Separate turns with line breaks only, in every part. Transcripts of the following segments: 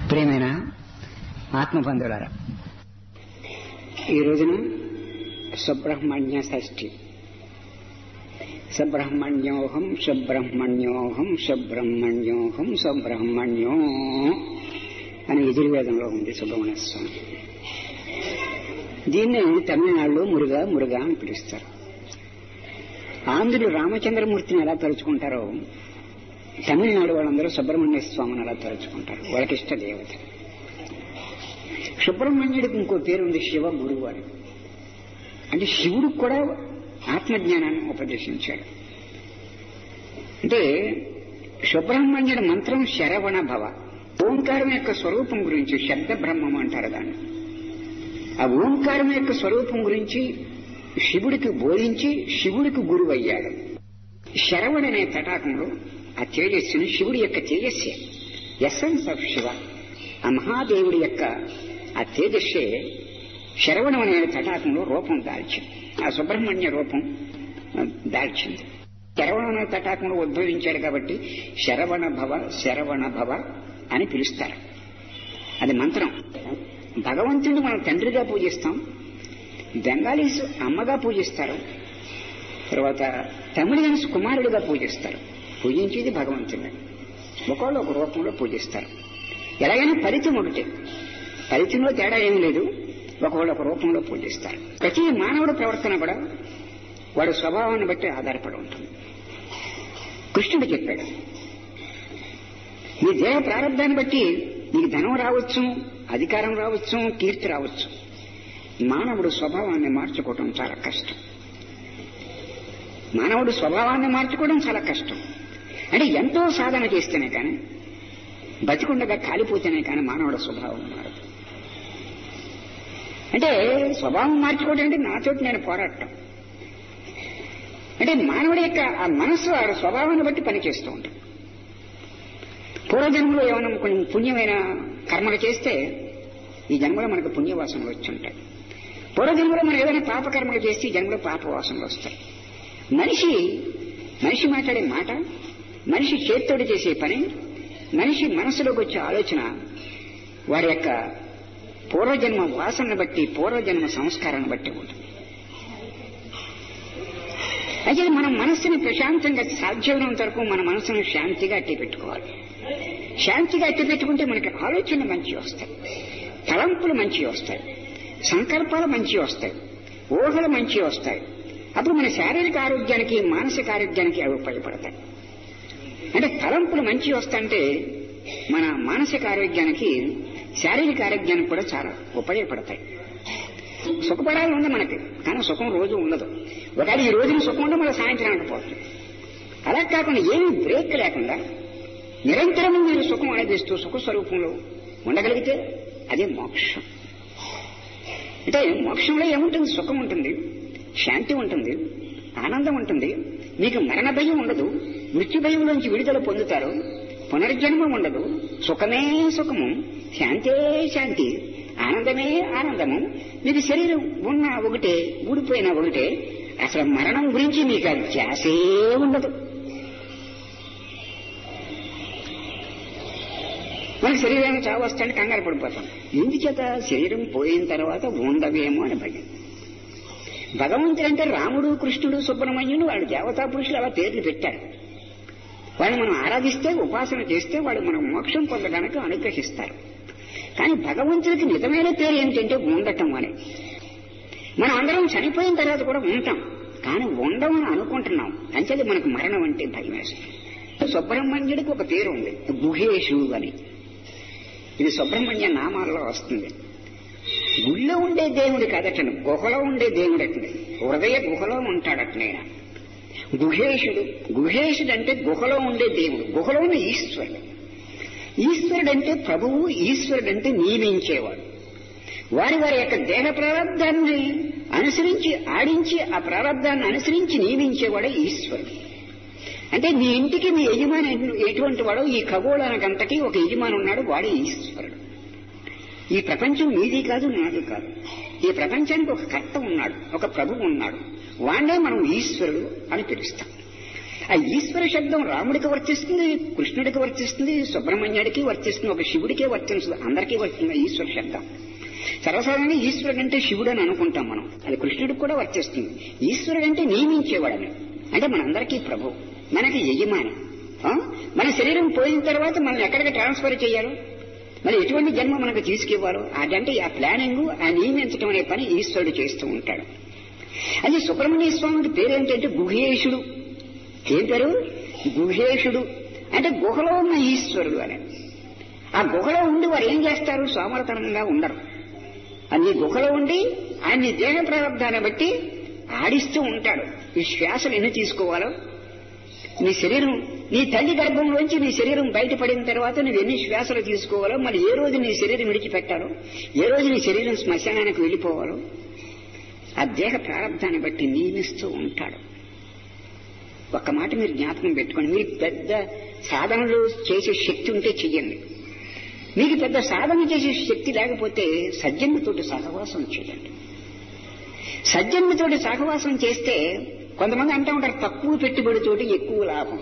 ప్రియమైన ఆత్మబంధువులారా ఈ రోజున సుబ్రహ్మణ్య షష్ఠి సుబ్రహ్మణ్యోహం సుబ్రహ్మణ్యోహం సుబ్రహ్మణ్యోహం సుబ్రహ్మణ్యో అని యజుర్వేదంలో ఉంది సుబ్రహ్మణ్య స్వామి దీన్ని తమిళనాడులో మురుగా మురుగా అని పిలుస్తారు ఆంధ్రులు రామచంద్రమూర్తిని ఎలా తలుచుకుంటారో తమిళనాడు వాళ్ళందరూ సుబ్రహ్మణ్య స్వామిని అలా తలుచుకుంటారు వాళ్ళకి ఇష్ట దేవత సుబ్రహ్మణ్యుడికి ఇంకో పేరు ఉంది శివ గురువు అని అంటే శివుడికి కూడా ఆత్మజ్ఞానాన్ని ఉపదేశించాడు అంటే సుబ్రహ్మణ్యుడి మంత్రం శరవణ భవ ఓంకారం యొక్క స్వరూపం గురించి శబ్ద బ్రహ్మం అంటారు దాన్ని ఆ ఓంకారం యొక్క స్వరూపం గురించి శివుడికి బోధించి శివుడికి గురువు అయ్యాడు శరవణ అనే తటాకంలో ఆ తేజస్సుని శివుడి యొక్క తేజస్సే ఎసెన్స్ ఆఫ్ శివ ఆ మహాదేవుడి యొక్క ఆ తేజస్సే శరవణం అనే తటాకంలో రూపం దాల్చింది ఆ సుబ్రహ్మణ్య రూపం దాల్చింది శరవణ అనే తటాకంలో ఉద్భవించాడు కాబట్టి శరవణ భవ శరవణ భవ అని పిలుస్తారు అది మంత్రం భగవంతుడిని మనం తండ్రిగా పూజిస్తాం బెంగాలీస్ అమ్మగా పూజిస్తారు తర్వాత తమిళన్స్ కుమారుడిగా పూజిస్తారు పూజించేది భగవంతుడిని ఒకళ్ళు ఒక రూపంలో పూజిస్తారు ఎలాగైనా ఫలితం ఒకటి ఫలితంలో తేడా ఏమీ లేదు ఒకళ్ళు ఒక రూపంలో పూజిస్తారు ప్రతి మానవుడి ప్రవర్తన కూడా వాడి స్వభావాన్ని బట్టి ఆధారపడి ఉంటుంది కృష్ణుడు చెప్పాడు నీ దేహ ప్రారంభాన్ని బట్టి నీకు ధనం రావచ్చు అధికారం రావచ్చు కీర్తి రావచ్చు మానవుడు స్వభావాన్ని మార్చుకోవటం చాలా కష్టం మానవుడు స్వభావాన్ని మార్చుకోవడం చాలా కష్టం అంటే ఎంతో సాధన చేస్తేనే కానీ బతికుండగా కాలిపోతేనే కానీ మానవుడు స్వభావం మారదు అంటే స్వభావం మార్చుకోవడం అంటే నాతోటి నేను పోరాటం అంటే మానవుడి యొక్క ఆ మనస్సు ఆ స్వభావాన్ని బట్టి పనిచేస్తూ ఉంటాం పూర్వజన్మలో ఏమైనా కొన్ని పుణ్యమైన కర్మలు చేస్తే ఈ జన్మలో మనకు పుణ్యవాసనలు వచ్చి ఉంటాయి పూర్వజన్మలో మనం ఏదైనా పాపకర్మలు చేస్తే ఈ జన్మలో పాపవాసనలు వస్తాయి మనిషి మనిషి మాట్లాడే మాట మనిషి చేత్తోడి చేసే పని మనిషి మనసులోకి వచ్చే ఆలోచన వారి యొక్క పూర్వజన్మ వాసనను బట్టి పూర్వజన్మ సంస్కారాన్ని బట్టి ఉంటుంది అయితే మనం మనస్సుని ప్రశాంతంగా సాధ్యమైనంత వరకు మన మనసును శాంతిగా అట్టి పెట్టుకోవాలి శాంతిగా అట్టి పెట్టుకుంటే మనకి ఆలోచనలు మంచి వస్తాయి తలంపులు మంచి వస్తాయి సంకల్పాలు మంచి వస్తాయి ఊహలు మంచి వస్తాయి అప్పుడు మన శారీరక ఆరోగ్యానికి మానసిక ఆరోగ్యానికి అవి ఉపయోగపడతాయి అంటే తలంపులు మంచి వస్తాయంటే మన మానసిక ఆరోగ్యానికి శారీరక ఆరోగ్యానికి కూడా చాలా ఉపయోగపడతాయి సుఖపడాలి ఉంది మనకి కానీ సుఖం రోజు ఉండదు ఒకవేళ ఈ రోజున సుఖం ఉంటే మళ్ళీ సాయంత్రానికి పోతుంది అలా కాకుండా ఏమీ బ్రేక్ లేకుండా నిరంతరము మీరు సుఖం అనుభవిస్తూ సుఖ స్వరూపంలో ఉండగలిగితే అదే మోక్షం అంటే మోక్షంలో ఏముంటుంది సుఖం ఉంటుంది శాంతి ఉంటుంది ఆనందం ఉంటుంది మీకు మరణ భయం ఉండదు మృత్యు భయంలోంచి విడుదల పొందుతారు పునర్జన్మ ఉండదు సుఖమే సుఖము శాంతే శాంతి ఆనందమే ఆనందము మీకు శరీరం ఉన్న ఒకటే ఊడిపోయినా ఒకటే అసలు మరణం గురించి మీకు అది ధ్యాసే ఉండదు మనకి శరీరానికి చావు వస్తాంటే కంగారు పడిపోతాం ఎందుచేత శరీరం పోయిన తర్వాత ఉండవేమో అని భయం భగవంతుడు అంటే రాముడు కృష్ణుడు సుబ్రహ్మణ్యుడు వాళ్ళు దేవతా పురుషులు అలా పేర్లు పెట్టారు వాళ్ళు మనం ఆరాధిస్తే ఉపాసన చేస్తే వాళ్ళు మనం మోక్షం పొందడానికి అనుగ్రహిస్తారు కానీ భగవంతుడికి నిజమైన పేరు ఏంటంటే ఉండటం అని మనం అందరం చనిపోయిన తర్వాత కూడా ఉంటాం కానీ ఉండమని అనుకుంటున్నాం అంచేది మనకు మరణం అంటే భయం వేస్తుంది సుబ్రహ్మణ్యుడికి ఒక పేరు ఉంది గుహేషు అని ఇది సుబ్రహ్మణ్య నామాల్లో వస్తుంది గుళ్ళో ఉండే దేవుడి కదటను గుహలో ఉండే దేవుడు అట్నే హృదయ గుహలో ఉంటాడట్నైనా గుహేశుడు గుహేశుడు అంటే గుహలో ఉండే దేవుడు గుహలో ఉన్న ఈశ్వరుడు ఈశ్వరుడు అంటే ప్రభువు ఈశ్వరుడు అంటే నియమించేవాడు వారి వారి యొక్క దేహ ప్రారంధాన్ని అనుసరించి ఆడించి ఆ ప్రారంధాన్ని అనుసరించి నియమించేవాడే ఈశ్వరుడు అంటే మీ ఇంటికి మీ యజమాని ఎటువంటి వాడో ఈ ఖగోళానికంతకీ ఒక యజమాని ఉన్నాడు వాడే ఈశ్వరుడు ఈ ప్రపంచం మీది కాదు నాది కాదు ఈ ప్రపంచానికి ఒక కర్త ఉన్నాడు ఒక ప్రభువు ఉన్నాడు వాడే మనం ఈశ్వరుడు అని పిలుస్తాం ఆ ఈశ్వర శబ్దం రాముడికి వర్తిస్తుంది కృష్ణుడికి వర్తిస్తుంది సుబ్రహ్మణ్యుడికి వర్తిస్తుంది ఒక శివుడికే వర్తిస్తుంది అందరికీ వర్తిస్తుంది ఆ ఈశ్వర శబ్దం సర్వసాధారణంగా ఈశ్వరుడు అంటే శివుడు అని అనుకుంటాం మనం అది కృష్ణుడికి కూడా వర్తిస్తుంది ఈశ్వరుడు అంటే నియమించేవాడని అంటే మనందరికీ ప్రభు మనకి యజమాని ఆ? మన శరీరం పోయిన తర్వాత మనం ఎక్కడికి ట్రాన్స్ఫర్ చేయాలో మరి ఎటువంటి జన్మ మనకు తీసుకెవ్వాలో అదంటే ఆ ప్లానింగ్ ఆ నియమించడం అనే పని ఈశ్వరుడు చేస్తూ ఉంటాడు అది సుబ్రహ్మణ్య స్వామికి పేరేంటంటే గుహేశుడు ఏం పేరు గుహేశుడు అంటే గుహలో ఉన్న ఈశ్వరుడు అని ఆ గుహలో ఉండి వారు ఏం చేస్తారు సోమరతనంగా ఉండరు అన్ని గుహలో ఉండి అన్ని దేహ ప్రారంధాన్ని బట్టి ఆడిస్తూ ఉంటాడు ఈ శ్వాసలు ఎన్ని తీసుకోవాలో నీ శరీరం నీ తల్లి గర్భంలోంచి నీ శరీరం బయటపడిన తర్వాత నువ్వు ఎన్ని శ్వాసలు తీసుకోవాలో మరి ఏ రోజు నీ శరీరం విడిచిపెట్టాలో ఏ రోజు నీ శరీరం శ్మశానానికి వెళ్ళిపోవాలో ఆ దేహ ప్రారంధాన్ని బట్టి నియమిస్తూ ఉంటాడు ఒక్క మాట మీరు జ్ఞాపకం పెట్టుకోండి మీకు పెద్ద సాధనలు చేసే శక్తి ఉంటే చెయ్యండి మీకు పెద్ద సాధన చేసే శక్తి లేకపోతే సజ్జన్మతోటి సహవాసం చేయండి సజ్జన్మతోటి సహవాసం చేస్తే కొంతమంది అంటూ ఉంటారు తక్కువ పెట్టుబడితోటి ఎక్కువ లాభం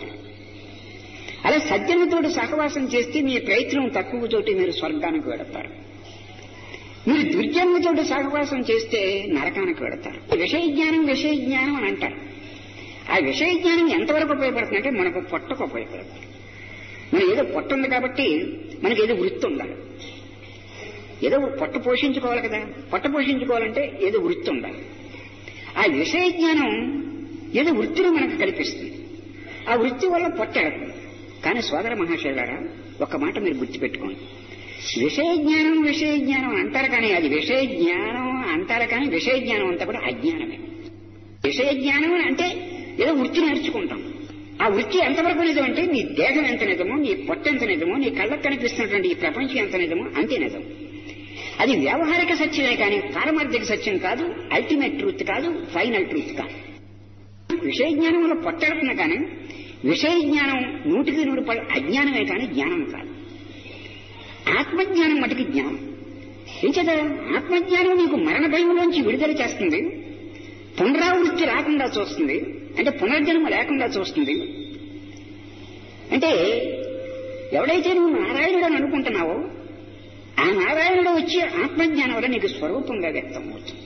అలా సజ్జన్మతోటి సహవాసం చేస్తే మీ ప్రయత్నం తక్కువతోటి మీరు స్వర్గానికి వెడతారు మీరు దుర్జన్మతోటి సహవాసం చేస్తే నరకానికి వెడతారు విషయ జ్ఞానం విషయ జ్ఞానం అని అంటారు ఆ విషయ జ్ఞానం ఎంతవరకు ఉపయోగపడుతుందంటే మనకు పొట్టకు ఉపయోగపడుతుంది మనం ఏదో పొట్ట ఉంది కాబట్టి మనకి ఏదో వృత్తి ఉండాలి ఏదో పొట్ట పోషించుకోవాలి కదా పొట్ట పోషించుకోవాలంటే ఏదో వృత్తి ఉండాలి ఆ విషయ జ్ఞానం ఏదో వృత్తిని మనకు కల్పిస్తుంది ఆ వృత్తి వల్ల పొట్ట ఎడుతుంది కానీ సోదర మహాశయులారా ఒక మాట మీరు గుర్తుపెట్టుకోండి విషయ జ్ఞానం విషయ జ్ఞానం అంటారు కానీ అది విషయ జ్ఞానం అంటారు కానీ విషయ జ్ఞానం అంతా కూడా అజ్ఞానమే విషయ జ్ఞానం అంటే ఏదో వృత్తి నేర్చుకుంటాం ఆ వృత్తి ఎంతవరకు నిజమంటే నీ దేహం ఎంత నిజమో నీ పొట్ట ఎంత నిజమో నీ కళ్ళకు కనిపిస్తున్నటువంటి ఈ ప్రపంచం ఎంత నిజమో అంతే నిజం అది వ్యవహారిక సత్యమే కానీ పారమార్థిక సత్యం కాదు అల్టిమేట్ ట్రూత్ కాదు ఫైనల్ ట్రూత్ కాదు విషయ జ్ఞానంలో పొట్టడుతున్నా కానీ విషయ జ్ఞానం నూటికి నూరు పళ్ళు అజ్ఞానమే కానీ జ్ఞానం కాదు ఆత్మజ్ఞానం మటుకు జ్ఞానం ఏం చేత ఆత్మజ్ఞానం నీకు మరణ భయంలోంచి విడుదల చేస్తుంది పునరావృత్తి రాకుండా చూస్తుంది అంటే పునర్జన్మ లేకుండా చూస్తుంది అంటే ఎవడైతే నువ్వు నారాయణుడు అని అనుకుంటున్నావో ఆ నారాయణుడు వచ్చి ఆత్మజ్ఞానం వల్ల నీకు స్వరూపంగా వ్యక్తం అవుతుంది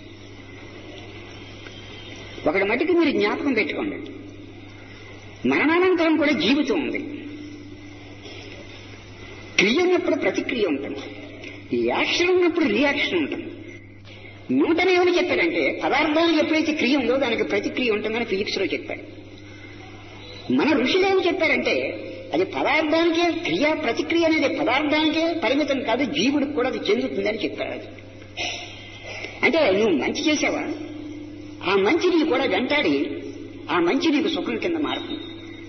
ఒకటి మటుకు మీరు జ్ఞాపకం పెట్టుకోండి మరణానంతరం కూడా జీవితం ఉంది క్రియ ఉన్నప్పుడు ప్రతిక్రియ ఉంటుంది ఈ యాక్షన్ ఉన్నప్పుడు రియాక్షన్ ఉంటుంది న్యూటన్ ఏమని చెప్పాడంటే పదార్థానికి ఎప్పుడైతే క్రియ ఉందో దానికి ప్రతిక్రియ ఉంటుందని ఫిజిక్స్ లో చెప్పాడు మన ఋషులు ఏమి చెప్పారంటే అది పదార్థానికే క్రియ ప్రతిక్రియ అనేది పదార్థానికే పరిమితం కాదు జీవుడికి కూడా అది చెందుతుందని చెప్పారు అది అంటే నువ్వు మంచి చేసావా ఆ మంచి నీకు కూడా వెంటాడి ఆ మంచి నీకు సుఖం కింద మారుతుంది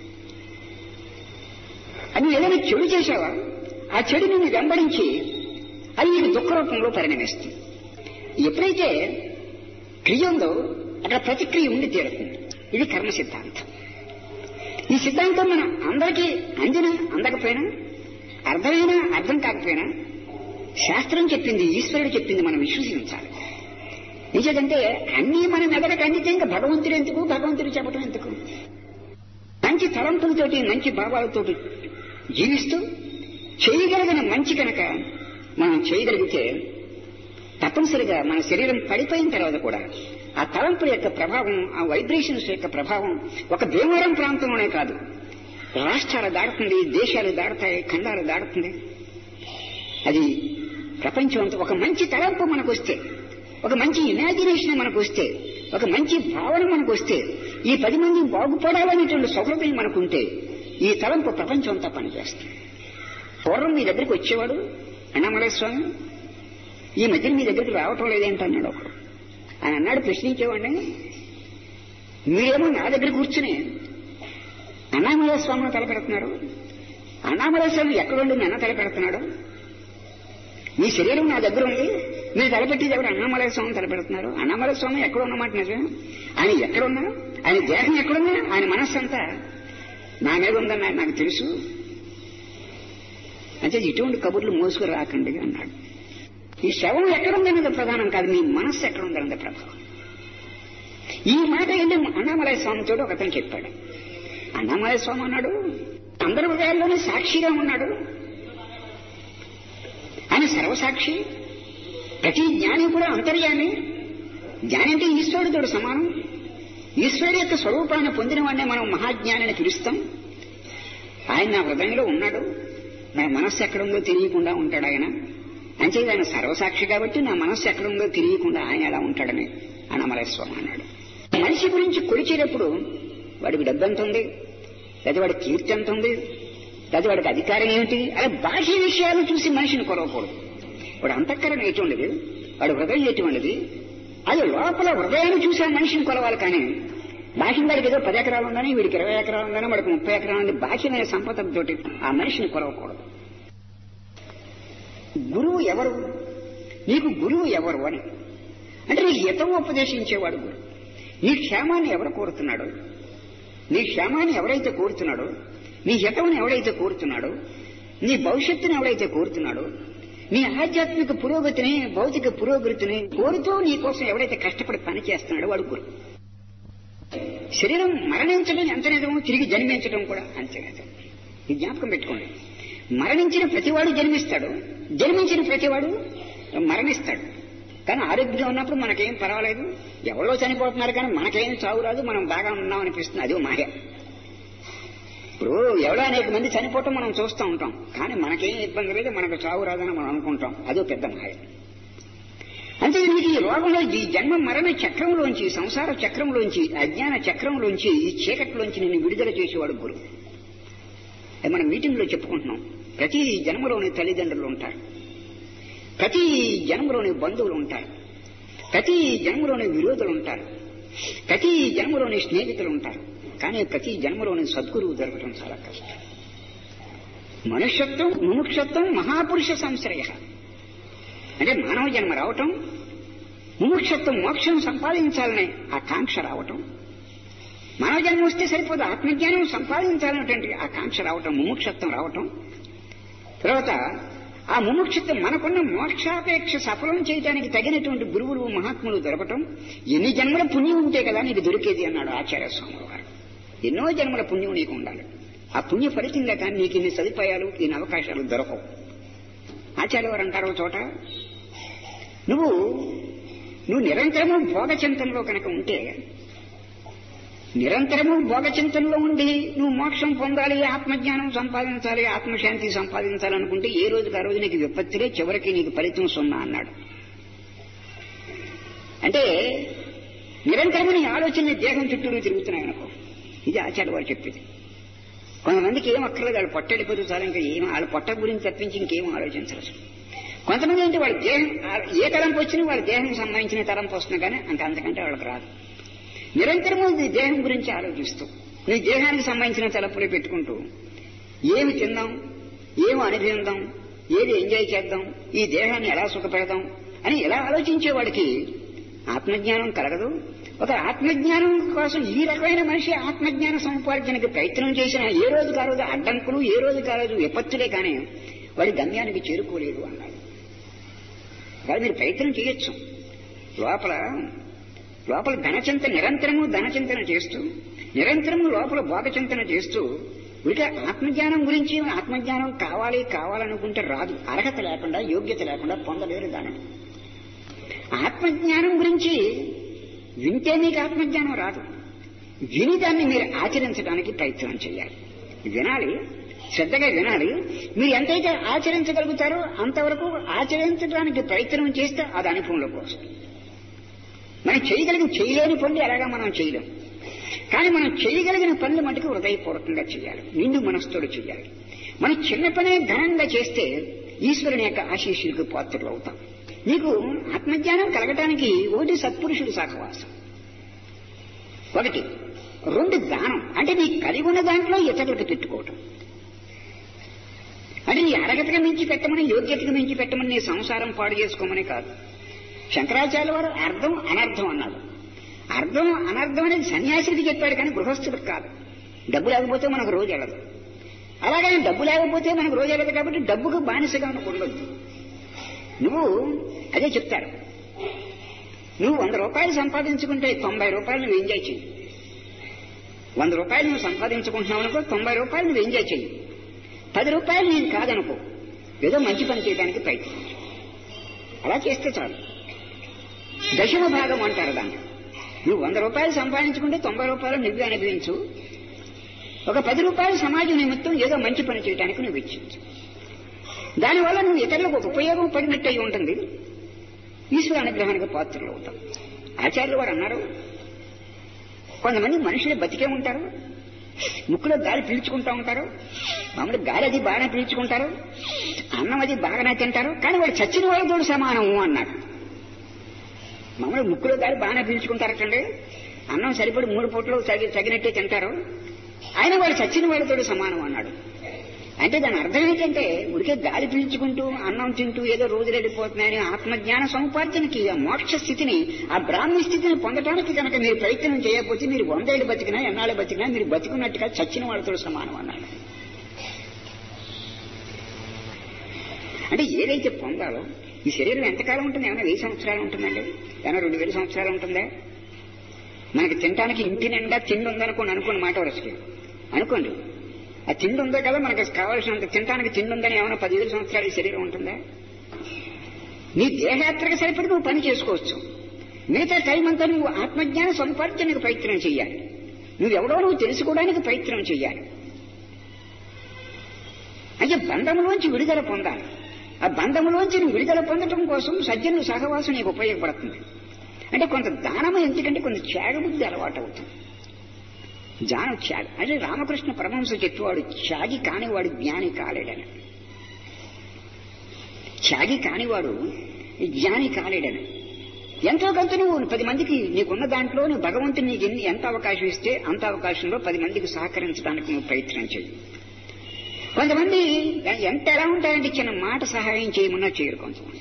అది ఏదైనా చెడు చేశావా ఆ చెడు నిన్ను వెంబడించి అది నీకు దుఃఖ రూపంలో పరిణమిస్తుంది ఎప్పుడైతే క్రియ ఉందో అక్కడ ప్రతిక్రియ ఉండి తీరుతుంది ఇది కర్మ సిద్ధాంతం ఈ సిద్ధాంతం మన అందరికీ అందిన అందకపోయినా అర్థమైనా అర్థం కాకపోయినా శాస్త్రం చెప్పింది ఈశ్వరుడు చెప్పింది మనం విశ్వసించాలి నిజంటే అన్నీ మన మెదడుకు అందితే ఇంకా భగవంతుడు ఎందుకు భగవంతుడు చెప్పడం ఎందుకు మంచి తలంపులతోటి మంచి భావాలతోటి జీవిస్తూ చేయగలిగిన మంచి కనుక మనం చేయగలిగితే తప్పనిసరిగా మన శరీరం పడిపోయిన తర్వాత కూడా ఆ తలంపుల యొక్క ప్రభావం ఆ వైబ్రేషన్స్ యొక్క ప్రభావం ఒక భీమవరం ప్రాంతంలోనే కాదు రాష్ట్రాలు దాడుతుంది దేశాలు దాడుతాయి ఖండాలు దాడుతుంది అది ప్రపంచం అంతా ఒక మంచి తలంపు మనకు వస్తే ఒక మంచి ఇమాజినేషన్ మనకు వస్తే ఒక మంచి భావన మనకు వస్తే ఈ పది మంది బాగుపడాలనేటువంటి సౌహృదయం మనకుంటే ఈ తలంపు ప్రపంచం అంతా పనిచేస్తుంది పూర్వం మీ దగ్గరికి వచ్చేవాడు అన్నామలై స్వామి ఈ మధ్య మీ దగ్గరికి రావటం లేదేంటి అన్నాడు ఒకడు ఆయన అన్నాడు ప్రశ్నించేవాడిని మీరేమో నా దగ్గర కూర్చుని అన్నామలయ స్వామిని తలపెడుతున్నారు అన్నామలయ స్వామి ఎక్కడుండి నన్ను తలపెడుతున్నాడు మీ శరీరం నా దగ్గర ఉంది మీరు తలపెట్టేది ఎవరు అన్నామలయ స్వామిని తలపెడుతున్నారు అన్నామలయ స్వామి ఎక్కడ ఉన్నమాట నిజమే ఆయన ఎక్కడున్నా ఆయన దేహం ఎక్కడున్నా ఆయన మనస్సు అంతా నా మీద ఉందని ఆయన నాకు తెలుసు అంటే ఇటువంటి కబుర్లు మోసుకు రాకండి అన్నాడు ఈ శవం ఎక్కడుందన్నది ప్రధానం కాదు మీ మనస్సు ఎక్కడుందన్నది ప్రభావం ఈ మాట వెళ్ళి అన్నామలయ స్వామితో ఒకతను చెప్పాడు అన్నమయ్య స్వామి అన్నాడు అందరి హృదయాల్లోనే సాక్షిగా ఉన్నాడు ఆయన సర్వసాక్షి ప్రతి జ్ఞాని కూడా అంతర్యామి జ్ఞాని అంటే ఈశ్వరుడితో సమానం ఈశ్వరుడు యొక్క స్వరూపాన్ని పొందిన వాడినే మనం మహాజ్ఞానిని పిలుస్తాం ఆయన నా హృదయంలో ఉన్నాడు నా మనస్సు ఎక్కడుందో తెలియకుండా ఉంటాడు ఆయన అంచేది ఆయన సర్వసాక్షి కాబట్టి నా మనస్సు ఎక్కడుందో తెలియకుండా ఆయన ఎలా ఉంటాడని అన్నమలయ స్వామి అన్నాడు మనిషి గురించి కొలిచేటప్పుడు వాడికి డబ్బు ఎంత ఉంది లేదా వాడి కీర్తి ఎంత ఉంది లేదా వాడికి అధికారం ఏమిటి అలా బాహ్య విషయాలు చూసి మనిషిని కొలవకూడదు వాడు అంతఃకరణ ఎటువంటిది వాడు హృదయం ఎటువంటిది అది లోపల హృదయాన్ని చూసి ఆ మనిషిని కొలవాలి కానీ బాహ్యం వాడికి ఏదో పది ఎకరాలు ఉందని వీడికి ఇరవై ఎకరాలు ఉందని వాడికి ముప్పై ఎకరాలు ఉంది బాహ్యమైన సంపదతోటి ఆ మనిషిని కొలవకూడదు గురువు ఎవరు నీకు గురువు ఎవరు అని అంటే నీకు హితవు ఉపదేశించేవాడు గురువు నీ క్షేమాన్ని ఎవరు కోరుతున్నాడు నీ క్షేమాన్ని ఎవరైతే కోరుతున్నాడో నీ హితవుని ఎవడైతే కోరుతున్నాడో నీ భవిష్యత్తుని ఎవడైతే కోరుతున్నాడో నీ ఆధ్యాత్మిక పురోగతిని భౌతిక పురోగతిని కోరుతూ నీ కోసం ఎవడైతే కష్టపడి పని చేస్తున్నాడో వాడు గురువు శరీరం మరణించడం ఎంత నిజమో తిరిగి జన్మించడం కూడా అంతే నిజం ఈ జ్ఞాపకం పెట్టుకోండి మరణించిన ప్రతివాడు జన్మిస్తాడు జన్మించిన ప్రతివాడు మరణిస్తాడు కానీ ఆరోగ్యం ఉన్నప్పుడు మనకేం పర్వాలేదు ఎవరో చనిపోతున్నారు కానీ మనకేం చావు రాదు మనం బాగా ఉన్నాం అనిపిస్తుంది అదో మాయ ఇప్పుడు ఎవరో అనేక మంది చనిపోవటం మనం చూస్తూ ఉంటాం కానీ మనకేం ఇబ్బంది లేదు మనకు చావు రాదని మనం అనుకుంటాం అదో పెద్ద మాయ అంటే మీకు ఈ రోగంలో ఈ జన్మ మరణ చక్రంలోంచి సంసార చక్రంలోంచి అజ్ఞాన చక్రంలోంచి ఈ చీకట్లోంచి నేను విడుదల చేసేవాడు గురువు అది మనం మీటింగ్లో చెప్పుకుంటున్నాం ప్రతి జన్మలోని తల్లిదండ్రులు ఉంటారు ప్రతి జన్మలోని బంధువులు ఉంటారు ప్రతి జన్మలోని విరోధులు ఉంటారు ప్రతి జన్మలోని స్నేహితులు ఉంటారు కానీ ప్రతి జన్మలోని సద్గురువు దొరకడం చాలా కష్టం మనుష్యత్వం ముముక్షత్వం మహాపురుష సంశ్రయ అంటే మానవ జన్మ రావటం ముముక్షత్వం మోక్షం సంపాదించాలనే ఆ కాంక్ష రావటం మానవ జన్మ వస్తే సరిపోదు ఆత్మజ్ఞానం సంపాదించాలనేటువంటి ఆ కాంక్ష రావటం ముముక్షత్వం రావటం తర్వాత ఆ ముముక్షత్వం మనకున్న మోక్షాపేక్ష సఫలం చేయడానికి తగినటువంటి గురువులు మహాత్ములు దొరకటం ఎన్ని జన్మల పుణ్యం ఉంటే కదా నీకు దొరికేది అన్నాడు ఆచార్య స్వామి వారు ఎన్నో జన్మల పుణ్యం నీకు ఉండాలి ఆ పుణ్య ఫలితంగా కానీ నీకు ఇన్ని సదుపాయాలు ఇన్ని అవకాశాలు దొరకవు ఆచార్య వారు అంటారు ఒక చోట నువ్వు నువ్వు నిరంతరము భోగచింతనలో కనుక ఉంటే నిరంతరము భోగచింతనలో ఉండి నువ్వు మోక్షం పొందాలి ఆత్మజ్ఞానం సంపాదించాలి ఆత్మశాంతి సంపాదించాలనుకుంటే ఏ రోజుకి ఆ రోజు నీకు విపత్తిలే చివరికి నీకు ఫలితం సున్నా అన్నాడు అంటే నిరంతరము నీ ఆలోచన దేహం చుట్టూరు తిరుగుతున్నాయి అనుకో ఇది ఆచార్య వారు చెప్పేది కొంతమందికి ఏం అక్కర్లేదు వాళ్ళు పొట్టడిపోతే చాలు ఇంకా ఏం వాళ్ళ పొట్ట గురించి తప్పించి ఇంకేం ఆలోచించరు అసలు కొంతమంది అంటే వాళ్ళ దేహం ఏ తలంపు వచ్చినా వాళ్ళ దేహం సంబంధించిన తలంపు వస్తున్నా కానీ ఇంకా అంతకంటే వాళ్ళకి రాదు నిరంతరము నీ దేహం గురించి ఆలోచిస్తూ నీ దేహానికి సంబంధించిన తలపులే పెట్టుకుంటూ ఏమి తిందాం ఏమి అనుభవిందాం ఏది ఎంజాయ్ చేద్దాం ఈ దేహాన్ని ఎలా సుఖపెడదాం అని ఎలా ఆలోచించేవాడికి ఆత్మజ్ఞానం కలగదు ఒక ఆత్మజ్ఞానం కోసం ఈ రకమైన మనిషి ఆత్మజ్ఞాన సముపార్జనకి ప్రయత్నం చేసిన ఏ రోజు ఆ రోజు అడ్డంకులు ఏ రోజు ఆ రోజు విపత్తులే కానీ వాడి గమ్యానికి చేరుకోలేదు అన్నాడు కానీ మీరు ప్రయత్నం చేయొచ్చు లోపల లోపల ధనచింత నిరంతరము ధనచింతన చేస్తూ నిరంతరము లోపల భోగచింతన చేస్తూ ఉడిక ఆత్మజ్ఞానం గురించి ఆత్మజ్ఞానం కావాలి కావాలనుకుంటే రాదు అర్హత లేకుండా యోగ్యత లేకుండా పొందలేరు దానిని ఆత్మజ్ఞానం గురించి వింటే మీకు ఆత్మజ్ఞానం రాదు విని దాన్ని మీరు ఆచరించడానికి ప్రయత్నం చేయాలి వినాలి శ్రద్ధగా వినాలి మీరు ఎంతైతే ఆచరించగలుగుతారో అంతవరకు ఆచరించడానికి ప్రయత్నం చేస్తే అది అనుభవంలోకి వస్తుంది మనం చేయగలిగిన చేయలేని పనులు ఎలాగా మనం చేయలేం కానీ మనం చేయగలిగిన పనులు మటుకు హృదయపూర్వకంగా చేయాలి నిండు మనస్సుతో చేయాలి మనం చిన్న పనే ఘనంగా చేస్తే ఈశ్వరుని యొక్క ఆశీస్సులకు పాత్రలు అవుతాం నీకు ఆత్మజ్ఞానం కలగటానికి ఒకటి సత్పురుషుడు సహవాసం ఒకటి రెండు దానం అంటే నీ కలిగి ఉన్న దాంట్లో ఇతరులకు పెట్టుకోవటం అంటే నీ అరగతగా మించి పెట్టమని యోగ్యతగా మించి పెట్టమని నీ సంసారం పాడు చేసుకోమని కాదు శంకరాచార్య వారు అర్థం అనర్థం అన్నాడు అర్థం అనర్థం అనేది సన్యాసికి చెప్పాడు కానీ గృహస్థుడికి కాదు డబ్బు లేకపోతే మనకు రోజు వెళ్ళదు అలాగని డబ్బు లేకపోతే మనకు రోజు వెళ్ళదు కాబట్టి డబ్బుకు బానిసగా ఉండకూడదు నువ్వు అదే చెప్తారు నువ్వు వంద రూపాయలు సంపాదించుకుంటే తొంభై రూపాయలు నువ్వు ఎంజాయ్ చేయి వంద రూపాయలు నువ్వు సంపాదించుకుంటున్నావు అనుకో తొంభై రూపాయలు నువ్వు ఎంజాయ్ చెయ్యి పది రూపాయలు నేను కాదనుకో ఏదో మంచి పని చేయడానికి ప్రయత్నించు అలా చేస్తే చాలు దశమ భాగం అంటారు దాన్ని నువ్వు వంద రూపాయలు సంపాదించుకుంటే తొంభై రూపాయలు నువ్వే అనుభవించు ఒక పది రూపాయలు సమాజం నిమిత్తం ఏదో మంచి పని చేయడానికి నువ్వు ఇచ్చించు దానివల్ల నువ్వు ఇతరులకు ఒక ఉపయోగం పడినట్టు అయి ఉంటుంది ఈశ్వర అనుగ్రహానికి పాత్రలు అవుతాం ఆచార్యులు వారు అన్నారు కొంతమంది మనుషులు బతికే ఉంటారు ముక్కులో గాలి పీల్చుకుంటూ ఉంటారు మామూలు గాలి అది బాగానే పీల్చుకుంటారు అన్నం అది బాగానే తింటారు కానీ వాడు చచ్చిన వాళ్ళతో సమానము అన్నారు మామూలు ముక్కులో గాలి బాగానే పీల్చుకుంటారటండి అన్నం సరిపడి మూడు పూటలు తగి తగినట్టే తింటారు ఆయన వాడు చచ్చిన వాళ్ళతో సమానం అన్నాడు అంటే దాని అర్థం ఏంటంటే ఉడికే గాలి పీల్చుకుంటూ అన్నం తింటూ ఏదో రోజులు వెళ్ళిపోతున్నాయని ఆత్మజ్ఞాన సముపార్జనకి ఆ మోక్ష స్థితిని ఆ బ్రాహ్మణ స్థితిని పొందడానికి కనుక మీరు ప్రయత్నం చేయకపోతే మీరు వందేళ్ళు బతికినా ఎన్నాళ్ళు బతికినా మీరు బతికున్నట్టుగా చచ్చిన వాళ్ళతో సమానం అన్నాడు అంటే ఏదైతే పొందాలో ఈ శరీరం ఎంతకాలం ఉంటుంది ఏమైనా వెయ్యి సంవత్సరాలు ఉంటుందండి ఏమైనా రెండు వేల సంవత్సరాలు ఉంటుందా మనకి తినడానికి ఇంటి నిండా తిండి ఉందనుకోండి అనుకోండి మాట వరుసకి అనుకోండి ఆ తిండి ఉందో కదా మనకు కావాల్సినంత తినడానికి తిండి ఉందని ఏమైనా పదివేల సంవత్సరాలు ఈ శరీరం ఉంటుందా నీ దేహయాత్రకు సరిపడి నువ్వు పని చేసుకోవచ్చు మిగతా టైం అంతా నువ్వు ఆత్మజ్ఞాన సంపార్జనకు ప్రయత్నం చేయాలి నువ్వెవడో నువ్వు తెలుసుకోవడానికి ప్రయత్నం చేయాలి అంటే బంధంలోంచి విడుదల పొందాలి ఆ బంధంలోంచి నువ్వు విడుదల పొందడం కోసం సజ్జనుల సహవాసం నీకు ఉపయోగపడుతుంది అంటే కొంత దానము ఎందుకంటే కొంత త్యాగబుద్ధి అలవాటు అవుతుంది జానం త్యాగ అంటే రామకృష్ణ పరమహంస చెప్పేవాడు త్యాగి కానివాడు జ్ఞాని కాలేడని త్యాగి కానివాడు జ్ఞాని కాలేడని ఎంతో కొంత నువ్వు పది మందికి నీకున్న దాంట్లో నువ్వు భగవంతుని నీకు ఎన్ని ఎంత అవకాశం ఇస్తే అంత అవకాశంలో పది మందికి సహకరించడానికి నువ్వు ప్రయత్నం చేయి కొంతమంది ఎంత ఎలా ఉంటాయంటే చిన్న మాట సహాయం చేయమన్నా చేయరు కొంతమంది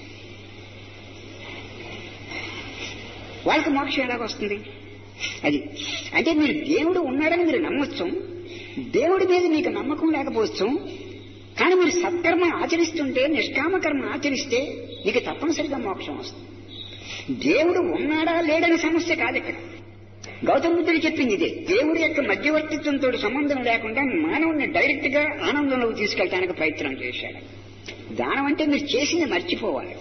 వాళ్ళకి మోక్షం ఎలాగొస్తుంది అది అంటే మీరు దేవుడు ఉన్నాడని మీరు నమ్మొచ్చు దేవుడి మీద మీకు నమ్మకం లేకపోవచ్చు కానీ మీరు సత్కర్మ ఆచరిస్తుంటే నిష్కామ కర్మ ఆచరిస్తే మీకు తప్పనిసరిగా మోక్షం వస్తుంది దేవుడు ఉన్నాడా లేడని సమస్య కాదు ఇక్కడ గౌతమ బుద్ధుడు చెప్పింది ఇదే దేవుడి యొక్క మధ్యవర్తిత్వంతో సంబంధం లేకుండా మానవుని డైరెక్ట్ గా ఆనందంలోకి తీసుకెళ్ళడానికి ప్రయత్నం చేశాడు దానం అంటే మీరు చేసింది మర్చిపోవాలి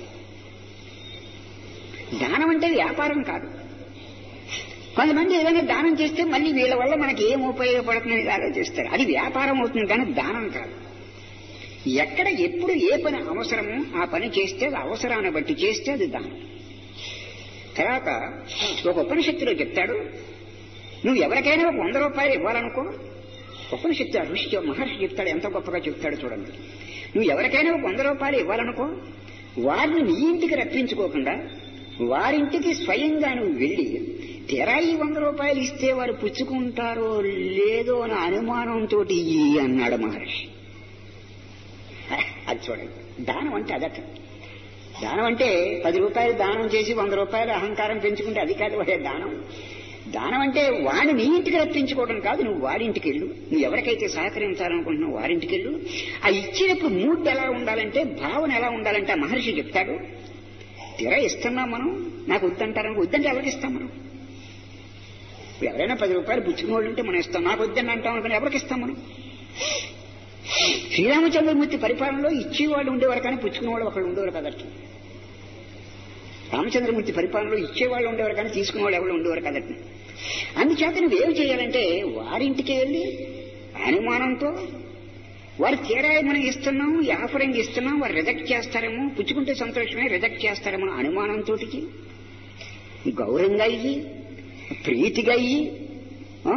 దానం అంటే వ్యాపారం కాదు కొంతమంది ఏదైనా దానం చేస్తే మళ్ళీ వీళ్ళ వల్ల మనకి ఏం ఉపయోగపడుతుందని ఆలోచిస్తారు అది వ్యాపారం అవుతుంది కానీ దానం కాదు ఎక్కడ ఎప్పుడు ఏ పని అవసరమో ఆ పని చేస్తే అది అవసరాన్ని బట్టి చేస్తే అది దానం తర్వాత ఒక ఉపనిషత్తులో చెప్తాడు నువ్వు ఎవరికైనా ఒక వంద రూపాయలు ఇవ్వాలనుకో ఉపనిషత్తు ఆ ఋషి మహర్షి చెప్తాడు ఎంత గొప్పగా చెప్తాడు చూడండి నువ్వు ఎవరికైనా ఒక వంద రూపాయలు ఇవ్వాలనుకో వారిని నీ ఇంటికి రప్పించుకోకుండా వారింటికి స్వయంగా నువ్వు వెళ్ళి తెరా ఈ వంద రూపాయలు ఇస్తే వారు పుచ్చుకుంటారో లేదో అని అనుమానంతో ఇయ్యి అన్నాడు మహర్షి అది చూడండి దానం అంటే అదట దానం అంటే పది రూపాయలు దానం చేసి వంద రూపాయలు అహంకారం పెంచుకుంటే అది కాదు వాడే దానం దానం అంటే వాడిని నీ ఇంటికి రప్పించుకోవడం కాదు నువ్వు వాడింటికి వెళ్ళు నువ్వు ఎవరికైతే సహకరించాలనుకుంటున్నావు వారింటికి వెళ్ళు ఆ ఇచ్చినప్పుడు మూడ్ ఎలా ఉండాలంటే భావన ఎలా ఉండాలంటే ఆ మహర్షి చెప్తాడు తీరా ఇస్తున్నాం మనం నాకు వద్దంటారని వద్దంటే ఎవరికి ఇస్తాం మనం ఇప్పుడు ఎవరైనా పది రూపాయలు పుచ్చుకునే వాళ్ళు ఉంటే మనం ఇస్తాం నాకు వద్దని అంటాం అనుకుని ఎవరికి ఇస్తాం మనం శ్రీరామచంద్రమూర్తి పరిపాలనలో ఇచ్చేవాళ్ళు ఉండేవారు కానీ పుచ్చుకునేవాళ్ళు ఒకళ్ళు ఉండేవారు కదట రామచంద్రమూర్తి పరిపాలనలో ఇచ్చేవాళ్ళు ఉండేవారు కానీ తీసుకునేవాళ్ళు ఎవరు ఉండేవారు కదట అందుచేత నువ్వేం చేయాలంటే వారింటికి వెళ్ళి అనుమానంతో వారు తీరా మనం ఇస్తున్నాం ఈ ఆఫరింగ్ ఇస్తున్నాం వారు రిజెక్ట్ చేస్తారేమో పుచ్చుకుంటే సంతోషమే రిజెక్ట్ చేస్తారేమో అనుమానంతో గౌరవంగా అయ్యి ప్రీతిగా అయ్యి ఆ?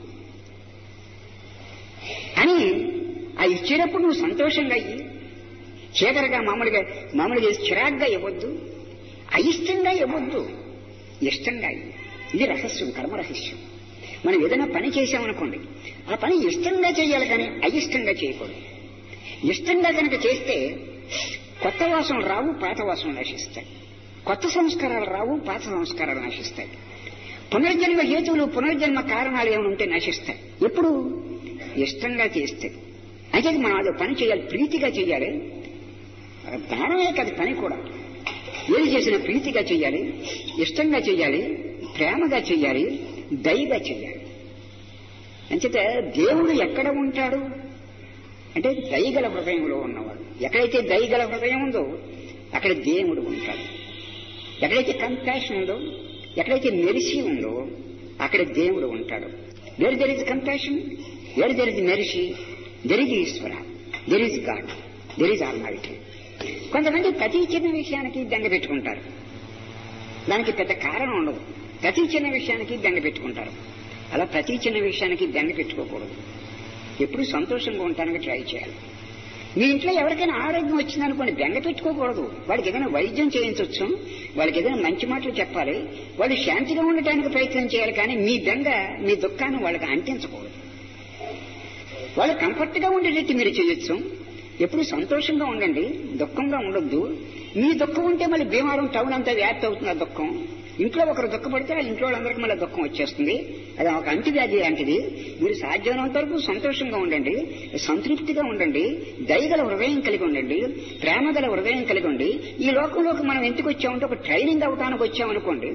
అని ఆ ఇచ్చేటప్పుడు నువ్వు సంతోషంగా అయ్యి చీకరగా మామూలుగా మామూలుగా చిరాగ్గా ఇవ్వద్దు అయిష్టంగా ఇవ్వద్దు ఇష్టంగా అయ్యి ఇది రహస్యం కర్మ రహస్యం మనం ఏదైనా పని చేశామనుకోండి ఆ పని ఇష్టంగా చేయాలి కానీ అయిష్టంగా చేయకూడదు ఇష్టంగా కనుక చేస్తే కొత్త వాసనలు రావు పాత వాసనలు నశిస్తాయి కొత్త సంస్కారాలు రావు పాత సంస్కారాలు నశిస్తాయి పునర్జన్మ హేతువులు పునర్జన్మ కారణాలు ఏమైనా ఉంటే నశిస్తాయి ఎప్పుడు ఇష్టంగా చేస్తే అయితే మనం అది పని చేయాలి ప్రీతిగా చేయాలి దానమే కాదు పని కూడా ఏది చేసినా ప్రీతిగా చేయాలి ఇష్టంగా చేయాలి ప్రేమగా చేయాలి దయగా చేయాలి అంచేత దేవుడు ఎక్కడ ఉంటాడు అంటే దయగల హృదయంలో ఉన్నవాడు ఎక్కడైతే దయగల హృదయం ఉందో అక్కడ దేవుడు ఉంటాడు ఎక్కడైతే కంపాషన్ ఉందో ఎక్కడైతే మెరిసి ఉందో అక్కడ దేవుడు ఉంటాడు where there is compassion where there is mercy there is Ishwara there is God there is almighty కొంతమంది ప్రతి చిన్న విషయానికి దండ పెట్టుకుంటారు దానికి పెద్ద కారణం ఉండదు ప్రతి చిన్న విషయానికి దండ పెట్టుకుంటారు అలా ప్రతి చిన్న విషయానికి దండ పెట్టుకోకూడదు ఎప్పుడు సంతోషంగా ఉండటానికి ట్రై చేయాలి మీ ఇంట్లో ఎవరికైనా ఆరోగ్యం వచ్చిందనుకోండి బెంగ పెట్టుకోకూడదు వాడికి ఏదైనా వైద్యం చేయించవచ్చు వాళ్ళకి ఏదైనా మంచి మాటలు చెప్పాలి వాళ్ళు శాంతిగా ఉండటానికి ప్రయత్నం చేయాలి కానీ మీ బెంగ మీ దుఃఖాన్ని వాళ్ళకి అంటించకూడదు వాళ్ళు కంఫర్ట్ గా ఉండేటట్టు మీరు చేయొచ్చు ఎప్పుడు సంతోషంగా ఉండండి దుఃఖంగా ఉండొద్దు మీ దుఃఖం ఉంటే మళ్ళీ భీమవరం టౌన్ అంతా వ్యాప్తి అవుతుంది ఆ దుఃఖం ఇంట్లో ఒకరు దుఃఖపడితే ఆ ఇంట్లో వాళ్ళందరికీ మళ్ళీ దుఃఖం వచ్చేస్తుంది అది ఒక అంటువ్యాధి లాంటిది మీరు సాధ్యమైనంత వరకు సంతోషంగా ఉండండి సంతృప్తిగా ఉండండి దయగల హృదయం కలిగి ఉండండి ప్రేమ గల హృదయం కలిగి ఉండి ఈ లోకంలోకి మనం ఎందుకు వచ్చామంటే ఒక ట్రైనింగ్ అవటానికి వచ్చామనుకోండి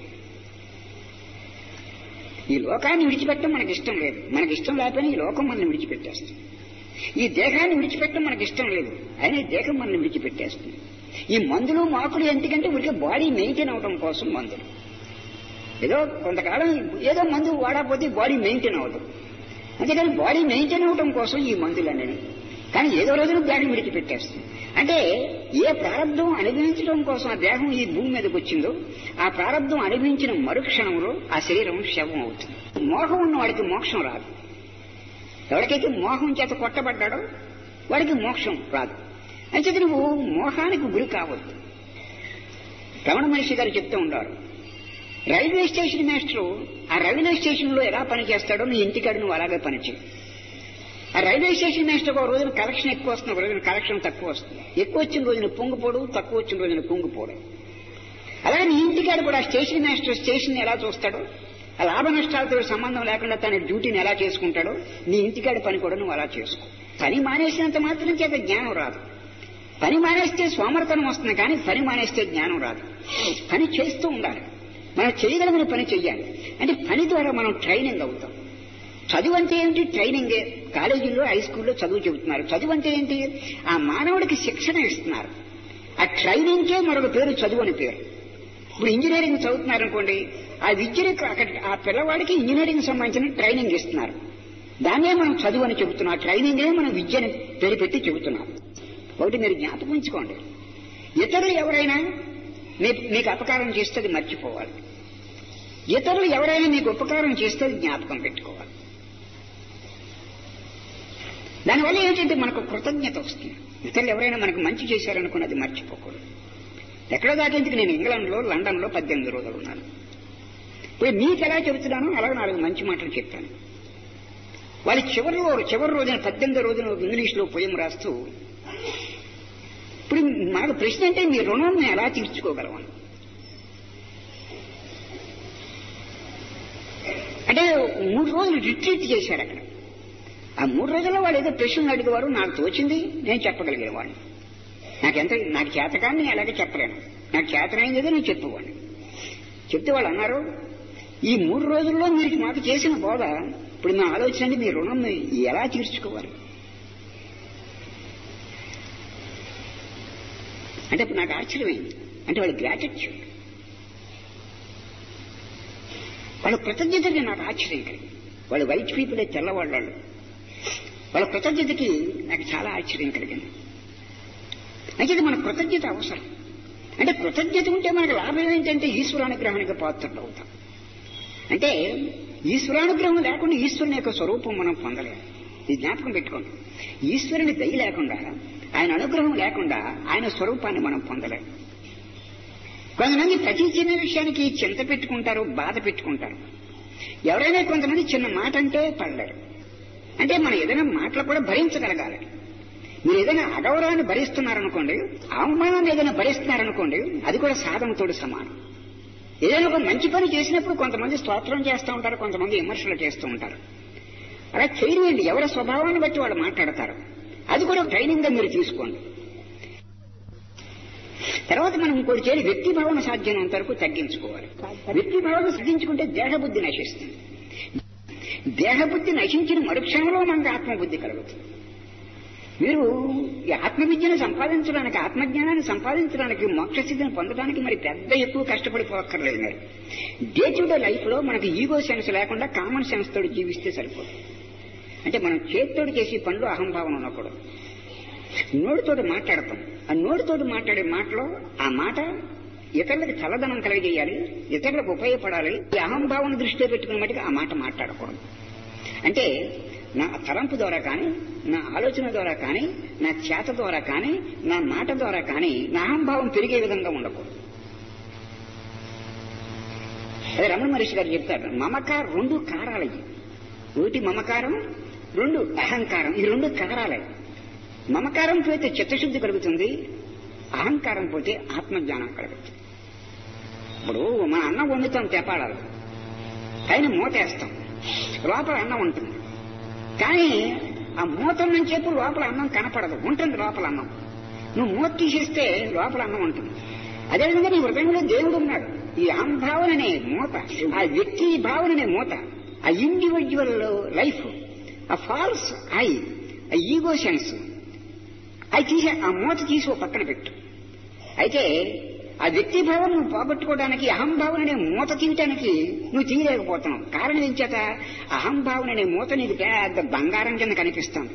ఈ లోకాన్ని విడిచిపెట్టడం మనకి ఇష్టం లేదు మనకి ఇష్టం లేకపోయినా ఈ లోకం మనల్ని విడిచిపెట్టేస్తుంది ఈ దేహాన్ని విడిచిపెట్టడం మనకి ఇష్టం లేదు అయినా ఈ దేహం మనల్ని విడిచిపెట్టేస్తుంది ఈ మందులు మాకులు ఎందుకంటే ఉడికే బాడీ మెయింటైన్ అవడం కోసం మందులు ఏదో కొంతకాలం ఏదో మందు వాడకపోతే బాడీ మెయింటైన్ అవ్వదు అంతేకాని బాడీ మెయింటైన్ అవడం కోసం ఈ మందులు అనేవి కానీ ఏదో రోజున దేహం విడిచిపెట్టేస్తుంది అంటే ఏ ప్రారంభం అనుభవించడం కోసం ఆ దేహం ఈ భూమి మీదకి వచ్చిందో ఆ ప్రారంభం అనుభవించిన మరుక్షణంలో ఆ శరీరం శవం అవుతుంది మోహం ఉన్న వాడికి మోక్షం రాదు ఎవరికైతే మోహం చేత కొట్టబడ్డాడో వాడికి మోక్షం రాదు అంచేత నువ్వు మోహానికి గురి కావద్దు రమణ మహర్షి గారు చెప్తూ ఉంటారు రైల్వే స్టేషన్ మాస్టర్ ఆ రైల్వే స్టేషన్ లో ఎలా పని చేస్తాడో నీ ఇంటికాడ నువ్వు అలాగే పని చేయి ఆ రైల్వే స్టేషన్ మాస్టర్ ఒక రోజున కలెక్షన్ ఎక్కువ వస్తుంది ఒక రోజున కలెక్షన్ తక్కువ వస్తుంది ఎక్కువ వచ్చిన రోజున పొంగిపోడు తక్కువ వచ్చిన రోజున పొంగిపోడు అలాగే నీ ఇంటికాడ కూడా ఆ స్టేషన్ మాస్టర్ స్టేషన్ ఎలా చూస్తాడో ఆ లాభ నష్టాలతో సంబంధం లేకుండా తన డ్యూటీని ఎలా చేసుకుంటాడో నీ ఇంటికాడ పని కూడా నువ్వు అలా చేసుకో పని మానేసినంత మాత్రం చేత జ్ఞానం రాదు పని మానేస్తే సోమరతనం వస్తుంది కానీ పని మానేస్తే జ్ఞానం రాదు పని చేస్తూ ఉండాలి మనం చేయగలిగిన పని చెయ్యాలి అంటే పని ద్వారా మనం ట్రైనింగ్ అవుతాం చదువు అంటే ఏంటి ట్రైనింగే కాలేజీల్లో హై స్కూల్లో చదువు చెబుతున్నారు చదువు అంటే ఏంటి ఆ మానవుడికి శిక్షణ ఇస్తున్నారు ఆ ట్రైనింగ్కే మరొక పేరు చదువు అని పేరు ఇప్పుడు ఇంజనీరింగ్ చదువుతున్నారు అనుకోండి ఆ విద్యని అక్కడ ఆ పిల్లవాడికి ఇంజనీరింగ్ సంబంధించిన ట్రైనింగ్ ఇస్తున్నారు దాన్నే మనం చదువు అని చెబుతున్నాం ఆ ట్రైనింగే మనం విద్యని పేరు పెట్టి చెబుతున్నాం ఒకటి మీరు జ్ఞాపకం ఉంచుకోండి ఇతరులు ఎవరైనా మీ- మీకు అపకారం చేస్తే అది మర్చిపోవాలి ఇతరులు ఎవరైనా మీకు ఉపకారం చేస్తే అది జ్ఞాపకం పెట్టుకోవాలి దానివల్ల ఏంటంటే మనకు కృతజ్ఞత వస్తుంది ఇతరులు ఎవరైనా మనకు మంచి చేశారనుకుని అది మర్చిపోకూడదు ఎక్కడో దాటేందుకు నేను ఇంగ్లాండ్లో లండన్లో పద్దెనిమిది రోజులు ఉన్నాను ఇప్పుడు మీకు ఎలా చెబుతున్నానో అలాగే నాలుగు మంచి మాటలు చెప్పాను వాళ్ళు చివరిలో చివరి రోజున పద్దెనిమిది రోజున ఇంగ్లీష్లో పోయం రాస్తూ ఇప్పుడు మనకు ప్రశ్న అంటే మీ రుణాన్ని ఎలా తీర్చుకోగలమని అంటే మూడు రోజులు రిట్రీట్ చేశారు అక్కడ ఆ మూడు రోజుల్లో వాళ్ళు ఏదో ప్రశ్నలు అడిగేవారు నాకు తోచింది నేను చెప్పగలిగేవాడిని నాకెంత నాకు చేతకాన్ని నేను అలాగే చెప్పలేను నాకు చేతనైంది ఏదో నేను చెప్పేవాడిని చెప్తే వాళ్ళు అన్నారు ఈ మూడు రోజుల్లో మీరు మాకు చేసిన బోధ ఇప్పుడు నా ఆలోచన అంటే మీ రుణం ఎలా తీర్చుకోవాలి అంటే ఇప్పుడు నాకు ఆశ్చర్యమైంది అంటే వాళ్ళ గ్రాటిట్యూడ్ వాళ్ళ కృతజ్ఞతకి నాకు ఆశ్చర్యం కలిగింది వాళ్ళు వైట్ పీపుల్ తెల్లవాళ్ళు వాళ్ళు. వాళ్ళ కృతజ్ఞతకి నాకు చాలా ఆశ్చర్యం కలిగింది అయితే మన కృతజ్ఞత అవసరం అంటే కృతజ్ఞత ఉంటే మనకు లాభం ఏంటంటే ఈశ్వరానుగ్రహానికి పాత్రలు అవుతాం అంటే ఈశ్వరానుగ్రహం లేకుండా ఈశ్వరుని యొక్క స్వరూపం మనం పొందలేము ఇది జ్ఞాపకం పెట్టుకోండి ఈశ్వరుని దయ లేకుండా ఆయన అనుగ్రహం లేకుండా ఆయన స్వరూపాన్ని మనం పొందలేము కొంతమంది ప్రతి చిన్న విషయానికి చింత పెట్టుకుంటారు బాధ పెట్టుకుంటారు ఎవరైనా కొంతమంది చిన్న మాట అంటే పడలేరు అంటే మనం ఏదైనా మాటలు కూడా భరించగలగాలి మీరు ఏదైనా అగౌరవాన్ని భరిస్తున్నారనుకోండి అవమానాన్ని ఏదైనా భరిస్తున్నారనుకోండి అది కూడా సాధనతోటి సమానం ఏదైనా ఒక మంచి పని చేసినప్పుడు కొంతమంది స్తోత్రం చేస్తూ ఉంటారు కొంతమంది విమర్శలు చేస్తూ ఉంటారు అలా చేయలేండి ఎవరి స్వభావాన్ని బట్టి వాళ్ళు మాట్లాడతారు అది కూడా ట్రైనింగ్ గా మీరు తీసుకోండి తర్వాత మనం ఇంకోటి చేయాలి వ్యక్తి భావన సాధ్యమైనంత వరకు తగ్గించుకోవాలి వ్యక్తి భావన తగ్గించుకుంటే దేహబుద్ధి నశిస్తుంది దేహబుద్ధి నశించిన మరుక్షణంలో మనకు ఆత్మబుద్ధి కలుగుతుంది మీరు ఈ ఆత్మవిద్యను సంపాదించడానికి ఆత్మజ్ఞానాన్ని సంపాదించడానికి మోక్షస్థితిని పొందడానికి మరి పెద్ద ఎక్కువ కష్టపడిపోక్కర్లేదు మీరు డే టు డే లైఫ్ లో మనకి ఈగో సెన్స్ లేకుండా కామన్ సెన్స్ తోటి జీవిస్తే సరిపోతుంది అంటే మనం చేతితోటి చేసే పనులు అహంభావం ఉండకూడదు నోటితోటి మాట్లాడతాం ఆ నోటితోటి మాట్లాడే మాటలో ఆ మాట ఇతరులకు చల్లదనం కలిగజేయాలి ఇతరులకు ఉపయోగపడాలి ఈ అహంభావం దృష్టిలో పెట్టుకున్న మటుకు ఆ మాట మాట్లాడకూడదు అంటే నా తలంపు ద్వారా కానీ నా ఆలోచన ద్వారా కానీ నా చేత ద్వారా కానీ నా మాట ద్వారా కానీ నా అహంభావం పెరిగే విధంగా ఉండకూడదు అదే రమణ మహర్షి గారు చెప్తారు మమకారం రెండు కారాలు ఇవి ఒకటి మమకారం రెండు అహంకారం ఈ రెండు కారాలే మమకారం పోతే చిత్తశుద్ధి కలుగుతుంది అహంకారం పోతే ఆత్మజ్ఞానం కలుగుతుంది ఇప్పుడు మన అన్నం వండుతాం తెపాడాలి పైన మూతేస్తాం లోపల అన్నం ఉంటుంది కానీ ఆ మూత నుంచి చెప్పు లోపల అన్నం కనపడదు ఉంటుంది లోపల అన్నం నువ్వు మూత తీసేస్తే లోపల అన్నం ఉంటుంది అదేవిధంగా నీ హృదయంలో దేవుడు ఉన్నాడు ఈ అహంభావన అనే మూత ఆ వ్యక్తి భావన అనే మూత ఆ ఇండివిజువల్ లైఫ్ ఆ ఫాల్స్ ఐ ఆ ఈగో సెన్స్ అది తీసే ఆ మూత తీసి ఓ పక్కన పెట్టు అయితే ఆ వ్యక్తి భావం నువ్వు పోగొట్టుకోవడానికి అహంభావన అనే మూత తీయటానికి నువ్వు తీయలేకపోతున్నావు కారణం ఏం చేత అహంభావన అనే మూత నీకు పెద్ద బంగారం కింద కనిపిస్తాను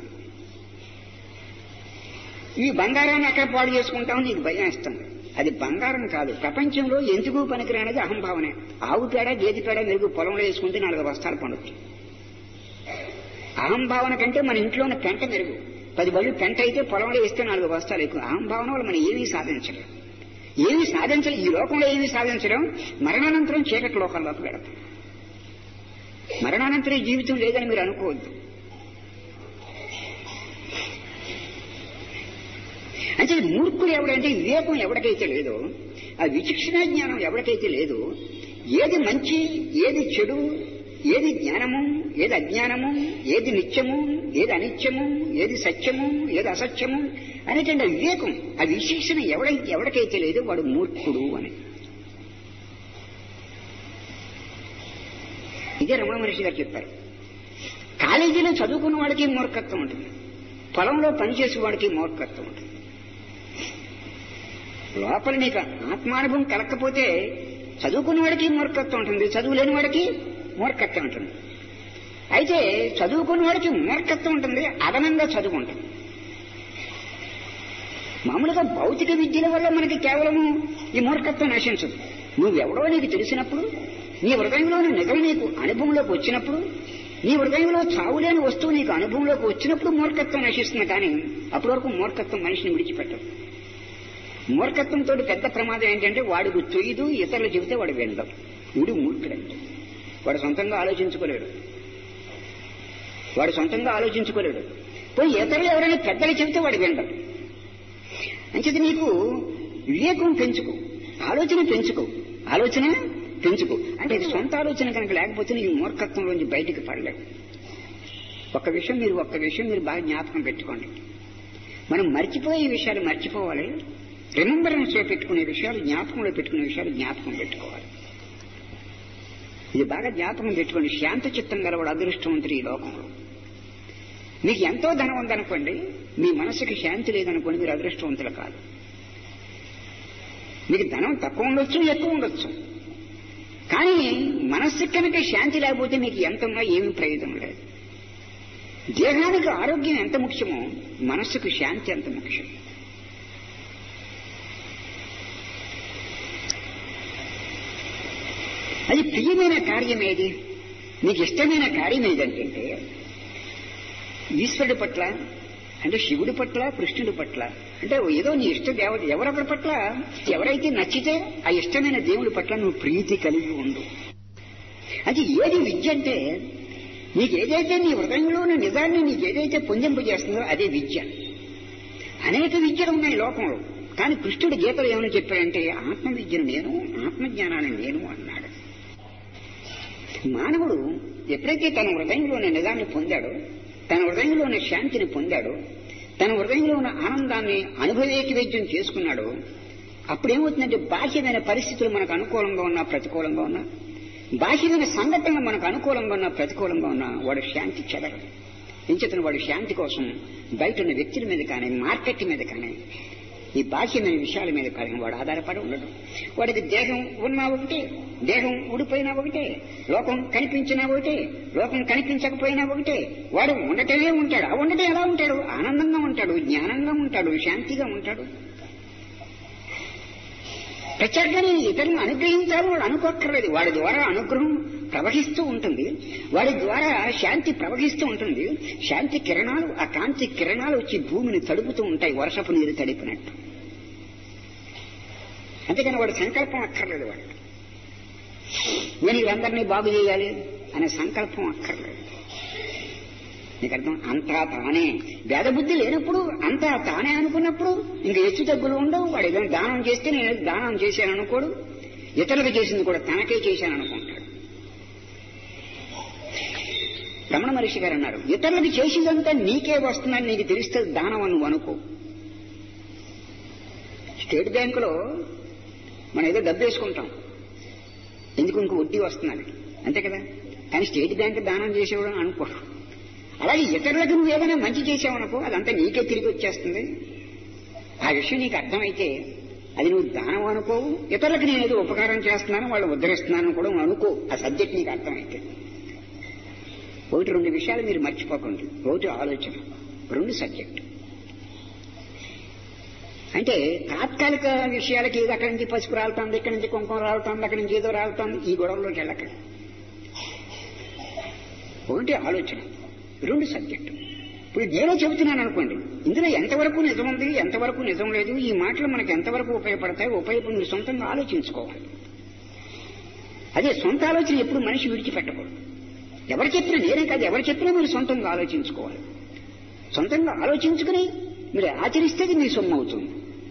ఈ బంగారాన్ని ఎక్కడ పాడు చేసుకుంటావు నీకు భయం ఇస్తుంది అది బంగారం కాదు ప్రపంచంలో ఎందుకు పనికిరానిది అహంభావనే ఆవు పేడ గేదె పేడ మెరుగు పొలంలో వేసుకుంటే నాలుగు బస్తాలు పండుతుంది అహంభావన కంటే మన ఇంట్లో ఉన్న పెంట మెరుగు పది బళ్ళు పెంట అయితే పొలంలో వేస్తే నాలుగు బస్తాలు ఎక్కువ అహంభావన వల్ల మనం ఏమీ సాధించలేం ఏమి సాధించలేం ఈ లోకంలో ఏమి సాధించడం మరణానంతరం చీకటి లోకంలోకి వెళతాం మరణానంతరం ఈ జీవితం లేదని మీరు అనుకోవద్దు అంటే మూర్ఖుడు ఎవడంటే వివేకం ఎవరికైతే లేదో ఆ విచక్షణ జ్ఞానం ఎవరికైతే లేదో ఏది మంచి ఏది చెడు ఏది జ్ఞానము ఏది అజ్ఞానము ఏది నిత్యము ఏది అనిత్యము ఏది సత్యము ఏది అసత్యము అనేటువంటి ఆ వివేకం ఆ విశేషణ ఎవడైతే ఎవరికైతే లేదో వాడు మూర్ఖుడు అని ఇదే రమణ మహర్షి గారు చెప్పారు కాలేజీలో చదువుకున్న వాడికి మూర్ఖత్వం ఉంటుంది పొలంలో పనిచేసే వాడికి మూర్ఖత్వం ఉంటుంది లోపల నీకు ఆత్మానుభవం కలగకపోతే చదువుకున్న వాడికి మూర్ఖత్వం ఉంటుంది చదువు లేని వాడికి మూర్ఖత్వం ఉంటుంది అయితే చదువుకున్న వాడికి మూర్ఖత్వం ఉంటుంది అదనంగా చదువు ఉంటుంది మామూలుగా భౌతిక విద్యల వల్ల మనకి కేవలము ఈ మూర్ఖత్వం నశించదు నువ్వెవడో నీకు తెలిసినప్పుడు నీ హృదయంలోని నిజం నీకు అనుభవంలోకి వచ్చినప్పుడు నీ హృదయంలో చావులేని వస్తువు నీకు అనుభవంలోకి వచ్చినప్పుడు మూర్ఖత్వం నశిస్తుంది కానీ అప్పటి వరకు మూర్ఖత్వం మనిషిని విడిచిపెట్టదు మూర్ఖత్వంతో పెద్ద ప్రమాదం ఏంటంటే వాడికి తొయ్యదు ఇతరులు చెబితే వాడు వినడం వీడు మూర్ఖుడంటే వాడు సొంతంగా ఆలోచించుకోలేడు వాడు సొంతంగా ఆలోచించుకోలేడు పోయి ఇతరులు ఎవరైనా పెద్దలు చెబితే వాడు వినడం అంచేది నీకు వివేకం పెంచుకో ఆలోచన పెంచుకో ఆలోచన పెంచుకో అంటే ఇది సొంత ఆలోచన కనుక లేకపోతే నీకు మూర్ఖత్వంలోంచి బయటికి పడలేవు ఒక్క విషయం మీరు ఒక్క విషయం మీరు బాగా జ్ఞాపకం పెట్టుకోండి మనం మర్చిపోయే విషయాలు మర్చిపోవాలి రిమెంబరెన్స్ లో పెట్టుకునే విషయాలు జ్ఞాపకంలో పెట్టుకునే విషయాలు జ్ఞాపకం పెట్టుకోవాలి ఇది బాగా జ్ఞాపకం పెట్టుకోండి శాంత చిత్తం గలవాడు అదృష్టవంతుడు ఈ లోకంలో మీకు ఎంతో ధనం ఉందనుకోండి మీ మనసుకి శాంతి లేదనుకోండి మీరు అదృష్టవంతులు కాదు మీకు ధనం తక్కువ ఉండొచ్చు ఎక్కువ ఉండొచ్చు కానీ మనస్సు కనుక శాంతి లేకపోతే మీకు ఎంత ఉన్నా ఏమీ ప్రయోజనం లేదు దేహానికి ఆరోగ్యం ఎంత ముఖ్యమో మనస్సుకు శాంతి ఎంత ముఖ్యం అది ప్రియమైన కార్యం ఏది మీకు ఇష్టమైన కార్యం ఏదంటే ఈశ్వరుడి పట్ల అంటే శివుడి పట్ల కృష్ణుడి పట్ల అంటే ఏదో నీ ఇష్ట దేవత ఎవరొకరి పట్ల ఎవరైతే నచ్చితే ఆ ఇష్టమైన దేవుడి పట్ల నువ్వు ప్రీతి కలిగి ఉండు అది ఏది విద్య అంటే నీకు ఏదైతే నీ హృదయంలోని నిజాన్ని నీకు ఏదైతే పొందింపజేస్తుందో అదే విద్య అనేక విద్యలు ఉన్నాయి లోకంలో కానీ కృష్ణుడు గీతలు ఏమని చెప్పాడంటే ఆత్మ విద్యను నేను ఆత్మజ్ఞానాన్ని నేను అన్నాడు మానవుడు ఎప్పుడైతే తన హృదయంలోని నిజాన్ని పొందాడో తన హృదయంలోని శాంతిని పొందాడో తన హృదయంలో ఉన్న ఆనందాన్ని అనుభవేకి వైద్యం చేసుకున్నాడో అప్పుడేమవుతుందంటే బాహ్యమైన పరిస్థితులు మనకు అనుకూలంగా ఉన్నా ప్రతికూలంగా ఉన్నా బాహ్యమైన సంఘటనలు మనకు అనుకూలంగా ఉన్నా ప్రతికూలంగా ఉన్నా వాడు శాంతి చెదరదు ఎంచేతను వాడు శాంతి కోసం బయట ఉన్న వ్యక్తుల మీద కానీ మార్కెట్ మీద కానీ ఈ బాహ్యమైన విషయాల మీద కానీ వాడు ఆధారపడి ఉండడు వాడికి దేహం ఉన్నా ఒకటే దేహం ఊడిపోయినా ఒకటే లోకం కనిపించినా ఒకటే లోకం కనిపించకపోయినా ఒకటే వాడు ఉండటమే ఉంటాడు ఆ ఉండటం ఎలా ఉంటాడు ఆనందంగా ఉంటాడు జ్ఞానంగా ఉంటాడు శాంతిగా ఉంటాడు ప్రత్యేకంగా ఇతరులను అనుగ్రహించాలని వాడు అనుకోక్కర్లేదు వాడి ద్వారా అనుగ్రహం ప్రవహిస్తూ ఉంటుంది వాడి ద్వారా శాంతి ప్రవహిస్తూ ఉంటుంది శాంతి కిరణాలు ఆ కాంతి కిరణాలు వచ్చి భూమిని తడుపుతూ ఉంటాయి వర్షపు నీరు తడిపినట్టు అంతేకాని వాడు సంకల్పం అక్కర్లేదు వాడు నేను వీళ్ళందరినీ బాగు చేయాలి అనే సంకల్పం అక్కర్లేదు నీకు అర్థం అంతా తానే భేదబుద్ధి లేనప్పుడు అంతా తానే అనుకున్నప్పుడు ఇంక హెచ్చు తగ్గులు ఉండవు వాడు ఏదైనా దానం చేస్తే నేను ఏదో దానం చేశాను అనుకోడు ఇతరులకు చేసింది కూడా తనకే చేశాను అనుకుంటాడు రమణ మహర్షి గారు అన్నారు ఇతరులకు చేసిందంతా నీకే వస్తుందని నీకు తెలిస్తే దానం అని నువ్వు అనుకో స్టేట్ బ్యాంకులో మనం ఏదో డబ్బు వేసుకుంటాం ఎందుకు ఇంకో వడ్డీ వస్తున్నది అంతే కదా కానీ స్టేట్ బ్యాంక్ దానం చేసేవాడు అనుకో అలాగే ఇతరులకు నువ్వు ఏదైనా మంచి చేసావనుకో అదంతా నీకే తిరిగి వచ్చేస్తుంది ఆ విషయం నీకు అర్థమైతే అది నువ్వు దానం అనుకోవు ఇతరులకు నేను ఏదో ఉపకారం చేస్తున్నాను వాళ్ళు ఉద్ధరిస్తున్నాను కూడా నువ్వు అనుకో ఆ సబ్జెక్ట్ నీకు అర్థమైతే ఒకటి రెండు విషయాలు మీరు మర్చిపోకండి ఒకటి ఆలోచన రెండు సబ్జెక్ట్ అంటే తాత్కాలిక విషయాలకి ఏదో అక్కడి నుంచి పసుపు రాలుతుంది ఇక్కడి నుంచి కుంకుమ రాలుతుంది అక్కడి నుంచి ఏదో రాలుతుంది ఈ గొడవలోకి వెళ్ళకండి ఒకటి ఆలోచన రెండు సబ్జెక్టు ఇప్పుడు నేను చెబుతున్నాను అనుకోండి ఇందులో ఎంతవరకు నిజం ఉంది ఎంతవరకు నిజం లేదు ఈ మాటలు మనకు ఎంతవరకు ఉపయోగపడతాయి ఉపయోగపడి మీరు సొంతంగా ఆలోచించుకోవాలి అదే సొంత ఆలోచన ఎప్పుడు మనిషి విడిచిపెట్టకూడదు ఎవరు చెప్పినా నేనే కాదు ఎవరు చెప్పినా మీరు సొంతంగా ఆలోచించుకోవాలి సొంతంగా ఆలోచించుకుని మీరు ఆచరిస్తే అది మీ సొమ్ము అవుతుంది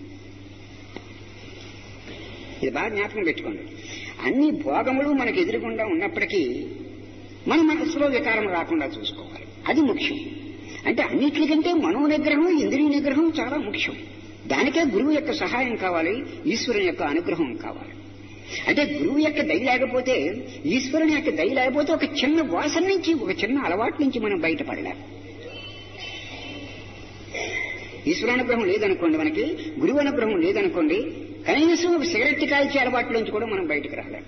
ఇది బాగా జ్ఞాపకం పెట్టుకోండి అన్ని భోగములు మనకు ఎదురుగుండా ఉన్నప్పటికీ మన మనసులో వికారం రాకుండా చూసుకోవాలి అది ముఖ్యం అంటే అన్నిటికంటే మనో నిగ్రహం ఇంద్రియ నిగ్రహం చాలా ముఖ్యం దానికే గురువు యొక్క సహాయం కావాలి ఈశ్వరుని యొక్క అనుగ్రహం కావాలి అంటే గురువు యొక్క దయ లేకపోతే ఈశ్వరుని యొక్క దయ లేకపోతే ఒక చిన్న వాసన నుంచి ఒక చిన్న అలవాటు నుంచి మనం బయటపడలేం ఈశ్వరానుగ్రహం లేదనుకోండి మనకి గురువు అనుగ్రహం లేదనుకోండి కనీసం ఒక సిగరెట్ కాల్చే అలవాటు నుంచి కూడా మనం బయటకు రాలేం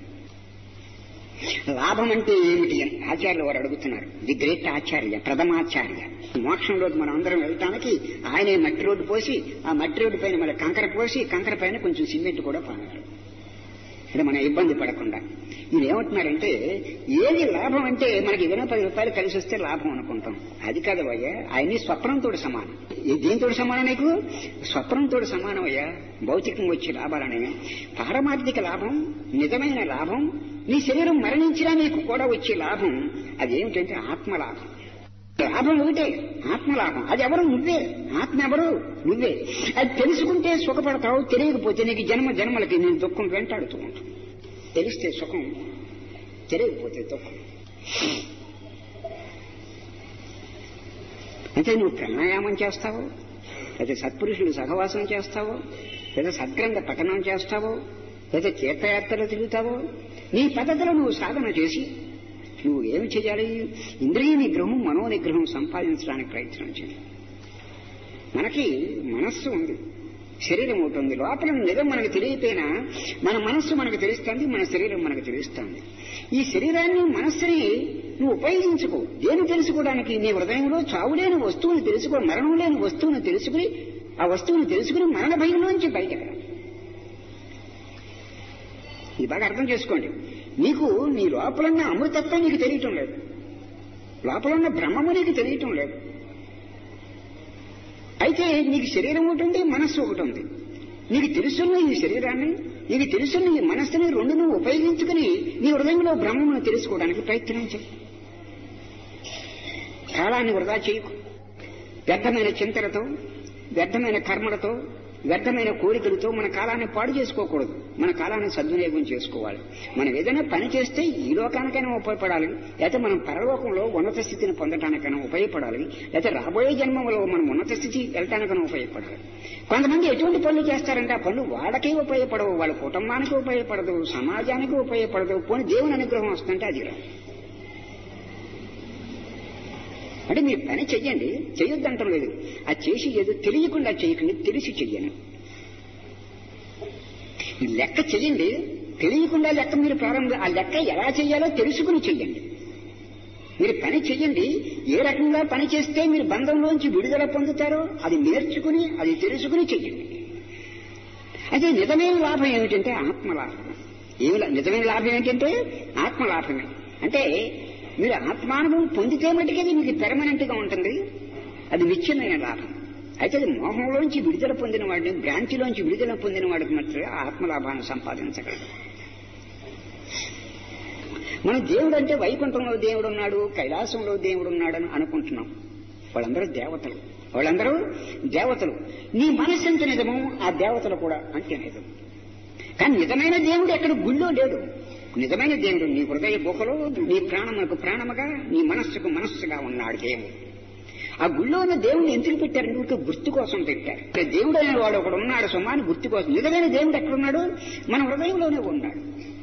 లాభం అంటే ఏమిటి అని ఆచార్యులు వారు అడుగుతున్నారు ది గ్రేట్ ఆచార్య ప్రథమాచార్య మోక్షంలోకి మనం అందరం వెళ్ళటానికి ఆయనే మట్టి రోడ్డు పోసి ఆ మట్టి రోడ్డు పైన మళ్ళీ కంకర పోసి కంకర పైన కొంచెం సిమెంట్ కూడా పానారు అంటే మనం ఇబ్బంది పడకుండా ఈయన ఏమంటున్నారంటే ఏది లాభం అంటే మనకి ఏదైనా పది రూపాయలు కలిసి వస్తే లాభం అనుకుంటాం అది కాదు అయ్యా ఆయన్ని స్వప్నంతో సమానం ఏ దేంతో సమానం నీకు స్వప్నంతో సమానం అయ్యా భౌతికంగా వచ్చే లాభాలని పారమార్థిక లాభం నిజమైన లాభం నీ శరీరం మరణించినా నీకు కూడా వచ్చే లాభం అదేమిటంటే ఆత్మలాభం లాభం ఒకటే ఆత్మలాభం అది ఎవరు నువ్వే ఆత్మ ఎవరు నువ్వే అది తెలుసుకుంటే సుఖపడతావు తెలియకపోతే నీకు జన్మ జన్మలకి నేను దుఃఖం వెంటాడుతూ ఉంటాను తెలిస్తే సుఖం తెలియకపోతే దుఃఖం అంటే నువ్వు ప్రాణాయామం చేస్తావు లేదా సత్పురుషులు సహవాసం చేస్తావో లేదా సద్గ్రంథ పఠనం చేస్తావో లేదా తీర్థయాత్రలు తిరుగుతావో నీ పద్ధతిలో నువ్వు సాధన చేసి నువ్వు ఏమి చేయాలి ఇంద్రియ నిగ్రహం మనో నిగ్రహం సంపాదించడానికి ప్రయత్నం చేయాలి మనకి మనస్సు ఉంది శరీరం ఉంటుంది లోపల నిజం మనకు తెలియపోయినా మన మనస్సు మనకు తెలుస్తుంది మన శరీరం మనకు తెలుస్తుంది ఈ శరీరాన్ని మనస్సుని నువ్వు ఉపయోగించుకో దేని తెలుసుకోవడానికి నీ హృదయంలో చావులేని వస్తువుని తెలుసుకో మరణం లేని వస్తువుని తెలుసుకుని ఆ వస్తువుని తెలుసుకుని మరణ భయంలోంచి బయటకు రా. ఇది బాగా అర్థం చేసుకోండి నీకు నీ లోపల ఉన్న అమృతత్వం నీకు తెలియటం లేదు లోపల ఉన్న బ్రహ్మము నీకు తెలియటం లేదు అయితే నీకు శరీరం ఒకటి ఉంది మనస్సు ఒకటి ఉంది నీకు తెలుసున్న ఈ శరీరాన్ని నీకు తెలుసున్న ఈ మనస్సుని రెండును ఉపయోగించుకుని నీ హృదయంలో బ్రహ్మమును తెలుసుకోవడానికి ప్రయత్నం చేయి కాలాన్ని వృధా చేయకు వ్యర్థమైన చింతలతో వ్యర్థమైన కర్మలతో వ్యర్థమైన కోరికలతో మన కాలాన్ని పాడు చేసుకోకూడదు మన కాలాన్ని సద్వినియోగం చేసుకోవాలి మనం ఏదైనా పని చేస్తే ఈ లోకానికైనా ఉపయోగపడాలి లేకపోతే మనం పరలోకంలో ఉన్నత స్థితిని పొందటానికైనా ఉపయోగపడాలి లేకపోతే రాబోయే జన్మలో మనం ఉన్నత స్థితి వెళ్ళటానికైనా ఉపయోగపడాలి కొంతమంది ఎటువంటి పనులు చేస్తారంటే ఆ పనులు వాళ్ళకే ఉపయోగపడవు వాళ్ళ కుటుంబానికి ఉపయోగపడదు సమాజానికి ఉపయోగపడదు పోనీ దేవుని అనుగ్రహం వస్తుంటే అది రాదు అంటే మీరు పని చెయ్యండి చెయ్యొద్దంటం లేదు అది చేసి ఏదో తెలియకుండా చేయకండి తెలిసి చెయ్యండి ఈ లెక్క చెయ్యండి తెలియకుండా లెక్క మీరు ప్రారంభ ఆ లెక్క ఎలా చెయ్యాలో తెలుసుకుని చెయ్యండి మీరు పని చెయ్యండి ఏ రకంగా పని చేస్తే మీరు బంధంలోంచి విడుదల పొందుతారో అది నేర్చుకుని అది తెలుసుకుని చెయ్యండి అయితే నిజమైన లాభం ఏమిటంటే ఆత్మలాభం ఏమి లా- నిజమైన లాభం ఏంటంటే ఆత్మలాభమే అంటే మీరు ఆత్మానుభవం పొందితే మటుకే అది మీకు పెర్మనెంట్ గా ఉంటుంది అది నిత్యమైన లాభం అయితే అది మోహంలోంచి విడుదల పొందిన వాడిని భ్రాంతిలోంచి విడుదల పొందిన వాడికి మాత్రమే ఆత్మలాభాన్ని సంపాదించగలరు మనం దేవుడు అంటే వైకుంఠంలో దేవుడు ఉన్నాడు కైలాసంలో దేవుడు ఉన్నాడు అని అనుకుంటున్నాం వాళ్ళందరూ దేవతలు వాళ్ళందరూ దేవతలు నీ మనస్సు ఎంత నిజమో ఆ దేవతలు కూడా అంతే నిజం కానీ నిజమైన దేవుడు ఎక్కడ గుళ్ళో లేడు నిజమైన దేవుడు నీ హృదయ గుహలో నీ ప్రాణములకు ప్రాణముగా నీ మనస్సుకు మనస్సుగా ఉన్నాడు దేవుడు ఆ గుళ్ళో ఉన్న దేవుడిని ఎందుకు పెట్టారు ఊరికే గుర్తు కోసం పెట్టారు ఇక్కడ దేవుడు అనే వాడు ఒకడు ఉన్నాడు సుమాని గుర్తు కోసం నిజమైన దేవుడు ఎక్కడున్నాడు మన హృదయంలోనే ఉన్నాడు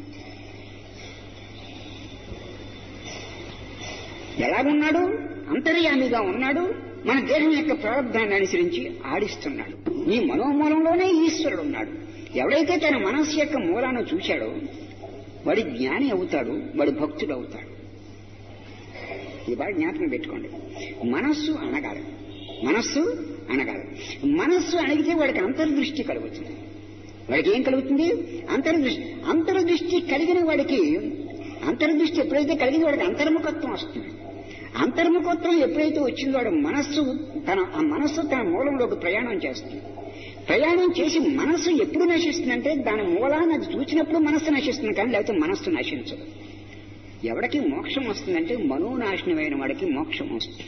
ఎలాగున్నాడు అంతర్యామిగా ఉన్నాడు మన దేహం యొక్క ప్రారంభాన్ని అనుసరించి ఆడిస్తున్నాడు నీ మనోమూలంలోనే ఈశ్వరుడు ఉన్నాడు ఎవడైతే తన మనస్సు యొక్క మూలాన్ని చూశాడో వాడి జ్ఞాని అవుతాడు వాడి భక్తుడు అవుతాడు ఈ బాగా జ్ఞాపకం పెట్టుకోండి మనస్సు అనగాలి మనస్సు అనగాలి మనస్సు అణిగితే వాడికి అంతర్దృష్టి కలుగుతుంది వాడికి ఏం కలుగుతుంది అంతర్దృష్టి అంతర్దృష్టి కలిగిన వాడికి అంతర్దృష్టి ఎప్పుడైతే కలిగిన వాడికి అంతర్ముఖత్వం వస్తుంది అంతర్ముఖత్వం ఎప్పుడైతే వచ్చిందో వాడు మనస్సు తన ఆ మనస్సు తన మూలంలోకి ప్రయాణం చేస్తుంది ప్రయాణం చేసి మనస్సు ఎప్పుడు నశిస్తుందంటే దాని మూలాన్ని అది చూసినప్పుడు మనస్సు నశిస్తుంది కానీ లేకపోతే మనస్సు నశించదు ఎవడికి మోక్షం వస్తుందంటే మనోనాశనమైన వాడికి మోక్షం వస్తుంది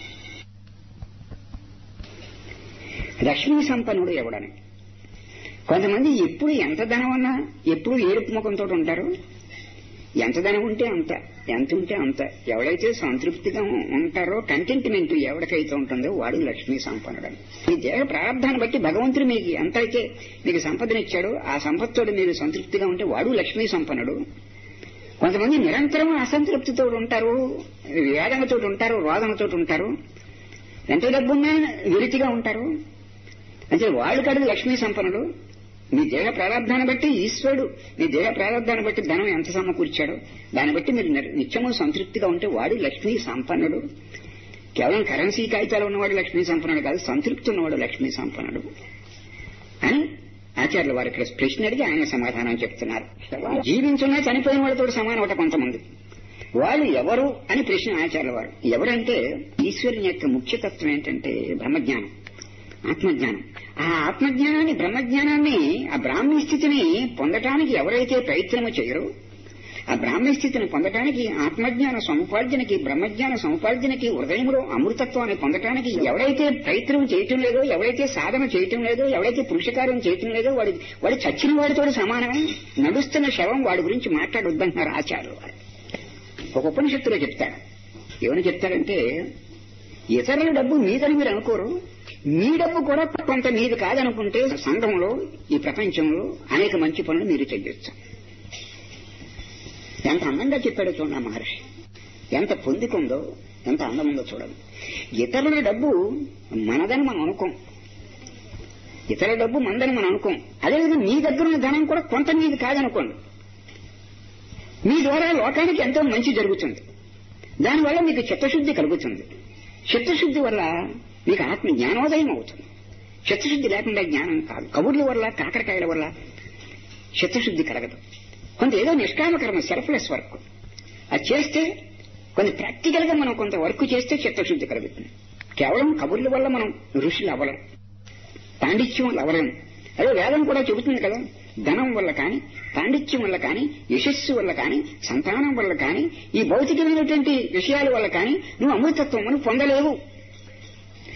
లక్ష్మీ సంపన్నుడు ఎవడని కొంతమంది ఎప్పుడు ఎంత ధనం ఉన్నా ఎప్పుడు ఏడుపు ముఖంతో ఉంటారు ఎంత ధనం ఉంటే అంత ఎంత ఉంటే అంత ఎవడైతే సంతృప్తిగా ఉంటారో కంటెంట్మెంట్ ఎవరికైతే ఉంటుందో వాడు లక్ష్మీ సంపన్నుడు మీ దేహ ప్రారంభాన్ని బట్టి భగవంతుడు మీకు ఎంతైతే మీకు సంపదనిచ్చాడో ఆ సంపత్తుడు మీరు సంతృప్తిగా ఉంటే వాడు లక్ష్మీ సంపన్నుడు కొంతమంది నిరంతరం అసంతృప్తితో ఉంటారు వేదనతో ఉంటారు రోదనతో ఉంటారు ఎంత డబ్బున్నా విరితిగా ఉంటారు అంటే వాళ్ళు కాదు లక్ష్మీ సంపన్నుడు మీ దేహ ప్రారంధాన్ని బట్టి ఈశ్వరుడు మీ దేహ ప్రారంధాన్ని బట్టి ధనం ఎంత సమకూర్చాడో దాన్ని బట్టి మీరు నిర్- నిత్యము సంతృప్తిగా ఉంటే వాడు లక్ష్మీ సంపన్నుడు కేవలం కరెన్సీ కాగితాలు ఉన్నవాడు లక్ష్మీ సంపన్నుడు కాదు సంతృప్తి ఉన్నవాడు లక్ష్మీ సంపన్నుడు అని ఆచార్యుల వారు ఇక్కడ ప్రశ్న అడిగి ఆయన సమాధానం చెప్తున్నారు జీవించున్నా చనిపోయిన వాళ్ళతో సమానం ఒకటి కొంతమంది వాళ్ళు ఎవరు అని ప్రశ్న ఆచార్యుల వారు ఎవరంటే ఈశ్వరుని యొక్క ముఖ్యతత్వం ఏంటంటే బ్రహ్మజ్ఞానం ఆత్మజ్ఞానం ఆ ఆత్మజ్ఞానాన్ని బ్రహ్మజ్ఞానాన్ని ఆ బ్రాహ్మీ స్థితిని పొందటానికి ఎవరైతే ప్రయత్నము చేయరో ఆ బ్రాహ్మీ స్థితిని పొందటానికి ఆత్మజ్ఞాన సముపార్జనకి బ్రహ్మజ్ఞాన సముపార్జనకి హృదయంలో అమృతత్వాన్ని పొందటానికి ఎవరైతే ప్రయత్నం చేయటం లేదో ఎవరైతే సాధన చేయటం లేదో ఎవరైతే పురుషకార్యం చేయటం లేదో వాడి వాడి చచ్చిన వాడితో సమానమే నడుస్తున్న శవం వాడి గురించి మాట్లాడొద్దంటున్నారు ఆచార్యులు వారు ఒక ఉపనిషత్తులో చెప్తాడు ఏమని చెప్తాడంటే ఇతరుల డబ్బు మీదని మీరు అనుకోరు మీ డబ్బు కూడా కొంత మీది కాదనుకుంటే సంఘంలో ఈ ప్రపంచంలో అనేక మంచి పనులు మీరు చెయ్యొచ్చు ఎంత అందంగా చెప్పాడో చూడండి ఆ మహర్షి ఎంత పొందికుందో ఎంత అందం ఉందో చూడండి ఇతరుల డబ్బు మనదని మనం అనుకోం ఇతరుల డబ్బు మనదని మనం అనుకోం అదేవిధంగా మీ దగ్గర ఉన్న ధనం కూడా కొంత మీది కాదనుకోండి మీ ద్వారా లోకానికి ఎంతో మంచి జరుగుతుంది దానివల్ల మీకు చిత్తశుద్ధి కలుగుతుంది చిత్తశుద్ధి వల్ల మీకు ఆత్మ జ్ఞానోదయం అవుతుంది చిత్తశుద్ధి లేకుండా జ్ఞానం కాదు కబుర్ల వల్ల కాకరకాయల వల్ల చిత్తశుద్ధి కలగదు కొంత ఏదో నిష్కామకర్మ సెల్ఫ్లెస్ వర్క్ అది చేస్తే కొంత ప్రాక్టికల్ గా మనం కొంత వర్క్ చేస్తే చిత్తశుద్ధి కలుగుతుంది కేవలం కబుర్ల వల్ల మనం ఋషులు అవ్వలేం పాండిత్యం వల్ల అవ్వలేం అదే వేదం కూడా చెబుతుంది కదా ధనం వల్ల కానీ పాండిత్యం వల్ల కానీ యశస్సు వల్ల కానీ సంతానం వల్ల కానీ ఈ భౌతికమైనటువంటి విషయాల వల్ల కానీ నువ్వు అమృతత్వం పొందలేవు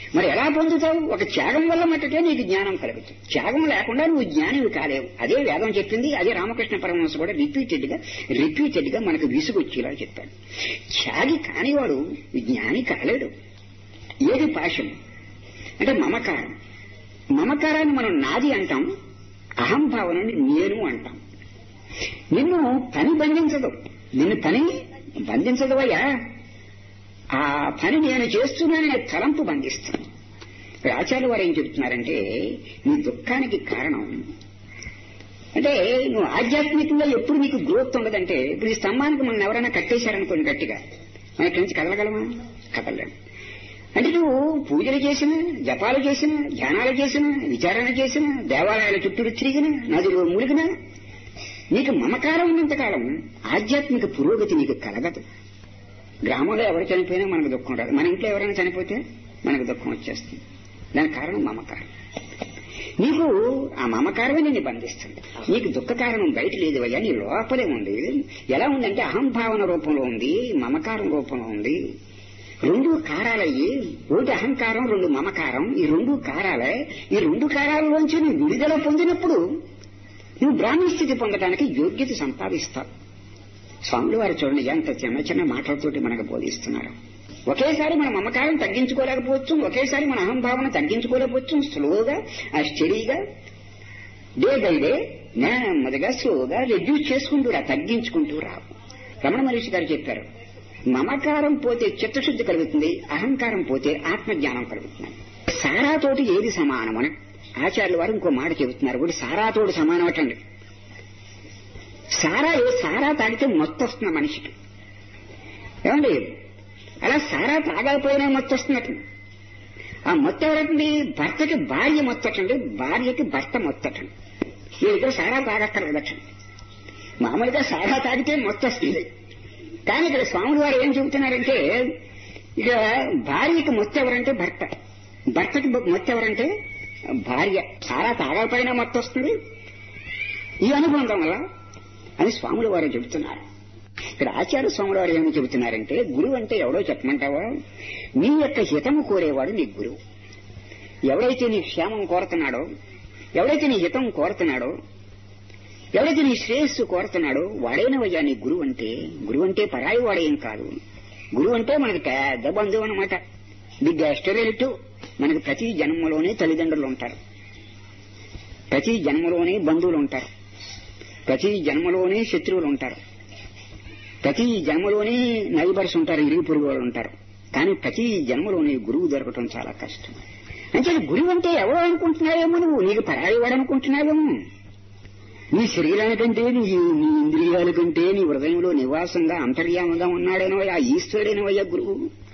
మరి ఎలా పొందుతావు ఒక త్యాగం వల్ల మట్టుకే నీకు జ్ఞానం కలుగుతుంది త్యాగం లేకుండా నువ్వు జ్ఞానివి కాలేవు అదే వేదం చెప్పింది అదే రామకృష్ణ పరమహంస కూడా రిపీటెడ్ గా రిపీటెడ్ గా మనకు విసుగొచ్చేలా చెప్పాడు త్యాగి కానివాడు జ్ఞాని కాలేడు ఏది పాశం అంటే మమకారం మమకారాన్ని మనం నాది అంటాం అహంభావనని నేను అంటాం నిన్ను పని బంధించదు నిన్ను పని బంధించదు అయ్యా ఆ పని నేను చేస్తున్నాననే తలంపు బంధిస్తుంది ఇక్కడ ఆచార్య వారు ఏం చెబుతున్నారంటే నీ దుఃఖానికి కారణం అంటే నువ్వు ఆధ్యాత్మికంగా ఎప్పుడు నీకు గ్రోత్ ఉండదంటే ఇప్పుడు ఈ స్తంభానికి మనం ఎవరైనా కట్టేశారనుకోండి గట్టిగా మన ఇక్కడి నుంచి కదలగలమా కదలలేము అంటే నువ్వు పూజలు చేసిన జపాలు చేసిన ధ్యానాలు చేసిన విచారణ చేసిన దేవాలయాల చుట్టూరు తిరిగిన నదులు మునిగినా నీకు మమకారం ఉన్నంతకాలం ఆధ్యాత్మిక పురోగతి నీకు కలగదు గ్రామంలో ఎవరు చనిపోయినా మనకు దుఃఖం రాదు మన ఇంట్లో ఎవరైనా చనిపోతే మనకు దుఃఖం వచ్చేస్తుంది దానికి కారణం మమకారం నీకు ఆ మమకారమే నిన్ను బంధిస్తుంది నీకు దుఃఖ కారణం బయట లేదు అయ్యా నీ లోపలే ఉంది ఎలా ఉందంటే అహంభావన రూపంలో ఉంది మమకారం రూపంలో ఉంది రెండు కారాలయ్యి ఒకటి అహంకారం రెండు మమకారం ఈ రెండు కారాలే ఈ రెండు కారాలలోంచి నువ్వు విడుదల పొందినప్పుడు నువ్వు బ్రాహ్మణ స్థితి పొందడానికి యోగ్యత సంపాదిస్తావు స్వాములు వారు చూడండి ఎంత చిన్న చిన్న మాటలతోటి మనకు బోధిస్తున్నారు ఒకేసారి మన మమకారం తగ్గించుకోలేకపోవచ్చు ఒకేసారి మన అహంభావన తగ్గించుకోలేకపోవచ్చు స్లోగా ఆ స్టడీగా డే బై డే నెమ్మదిగా స్లోగా రెడ్యూస్ చేసుకుంటూ రా తగ్గించుకుంటూ రా రమణ మహర్షి గారు చెప్పారు మమకారం పోతే చిత్తశుద్ధి కలుగుతుంది అహంకారం పోతే ఆత్మజ్ఞానం కలుగుతుంది సారాతోటి ఏది సమానం అని ఆచార్యుల వారు ఇంకో మాట చెబుతున్నారు కూడా సారాతోటి సమానం అటండి సారా ఏ సారా తాగితే మొత్తం వస్తుంది మనిషికి ఏమండి అలా సారా తాగకపోయినా మొత్తం వస్తున్నట్టు ఆ మొత్తం ఎవరండి భర్తకి భార్య మొత్తటండి భార్యకి భర్త మొత్తటండి వీళ్ళిద్దరు సారా తాగక్కర్లేదటండి మామూలుగా సారా తాగితే మొత్తం వస్తుంది కానీ ఇక్కడ స్వాములు వారు ఏం చెబుతున్నారంటే ఇక భార్యకి మొత్తం ఎవరంటే భర్త భర్తకి మొత్తం ఎవరంటే భార్య సారా తాగకపోయినా మొత్తం వస్తుంది ఈ అనుబంధం వల్ల అని స్వాములు వారు చెబుతున్నారు ఇక్కడ ఆచార్య స్వాములు వారు ఏమని చెబుతున్నారంటే గురువు అంటే ఎవడో చెప్పమంటావా నీ యొక్క హితము కోరేవాడు నీ గురువు ఎవడైతే నీ క్షేమం కోరుతున్నాడో ఎవడైతే నీ హితం కోరుతున్నాడో ఎవడైతే నీ శ్రేయస్సు కోరుతున్నాడో వాడేనవయ్యా నీ గురువు అంటే గురువు అంటే పరాయి వాడేం కాదు గురువు అంటే మనకి పెద్ద బంధువు అనమాట బిగ్ రిలేటివ్ మనకి ప్రతి జన్మలోనే తల్లిదండ్రులు ఉంటారు ప్రతి జన్మలోనే బంధువులు ఉంటారు ప్రతి జన్మలోనే శత్రువులు ఉంటారు ప్రతి జన్మలోనే నైబర్స్ ఉంటారు ఇరుగు పొరుగు వాళ్ళు ఉంటారు కానీ ప్రతి జన్మలోనే గురువు దొరకటం చాలా కష్టం అంటే గురువు అంటే ఎవరో అనుకుంటున్నావేమో నువ్వు నీకు పరాయి వాడు అనుకుంటున్నావేమో నీ శరీరానికంటే నీ నీ ఇంద్రియాల కంటే నీ హృదయంలో నివాసంగా అంతర్యామంగా ఉన్నాడేనో ఆ ఈశ్వరుడేనవయ్యా గురువు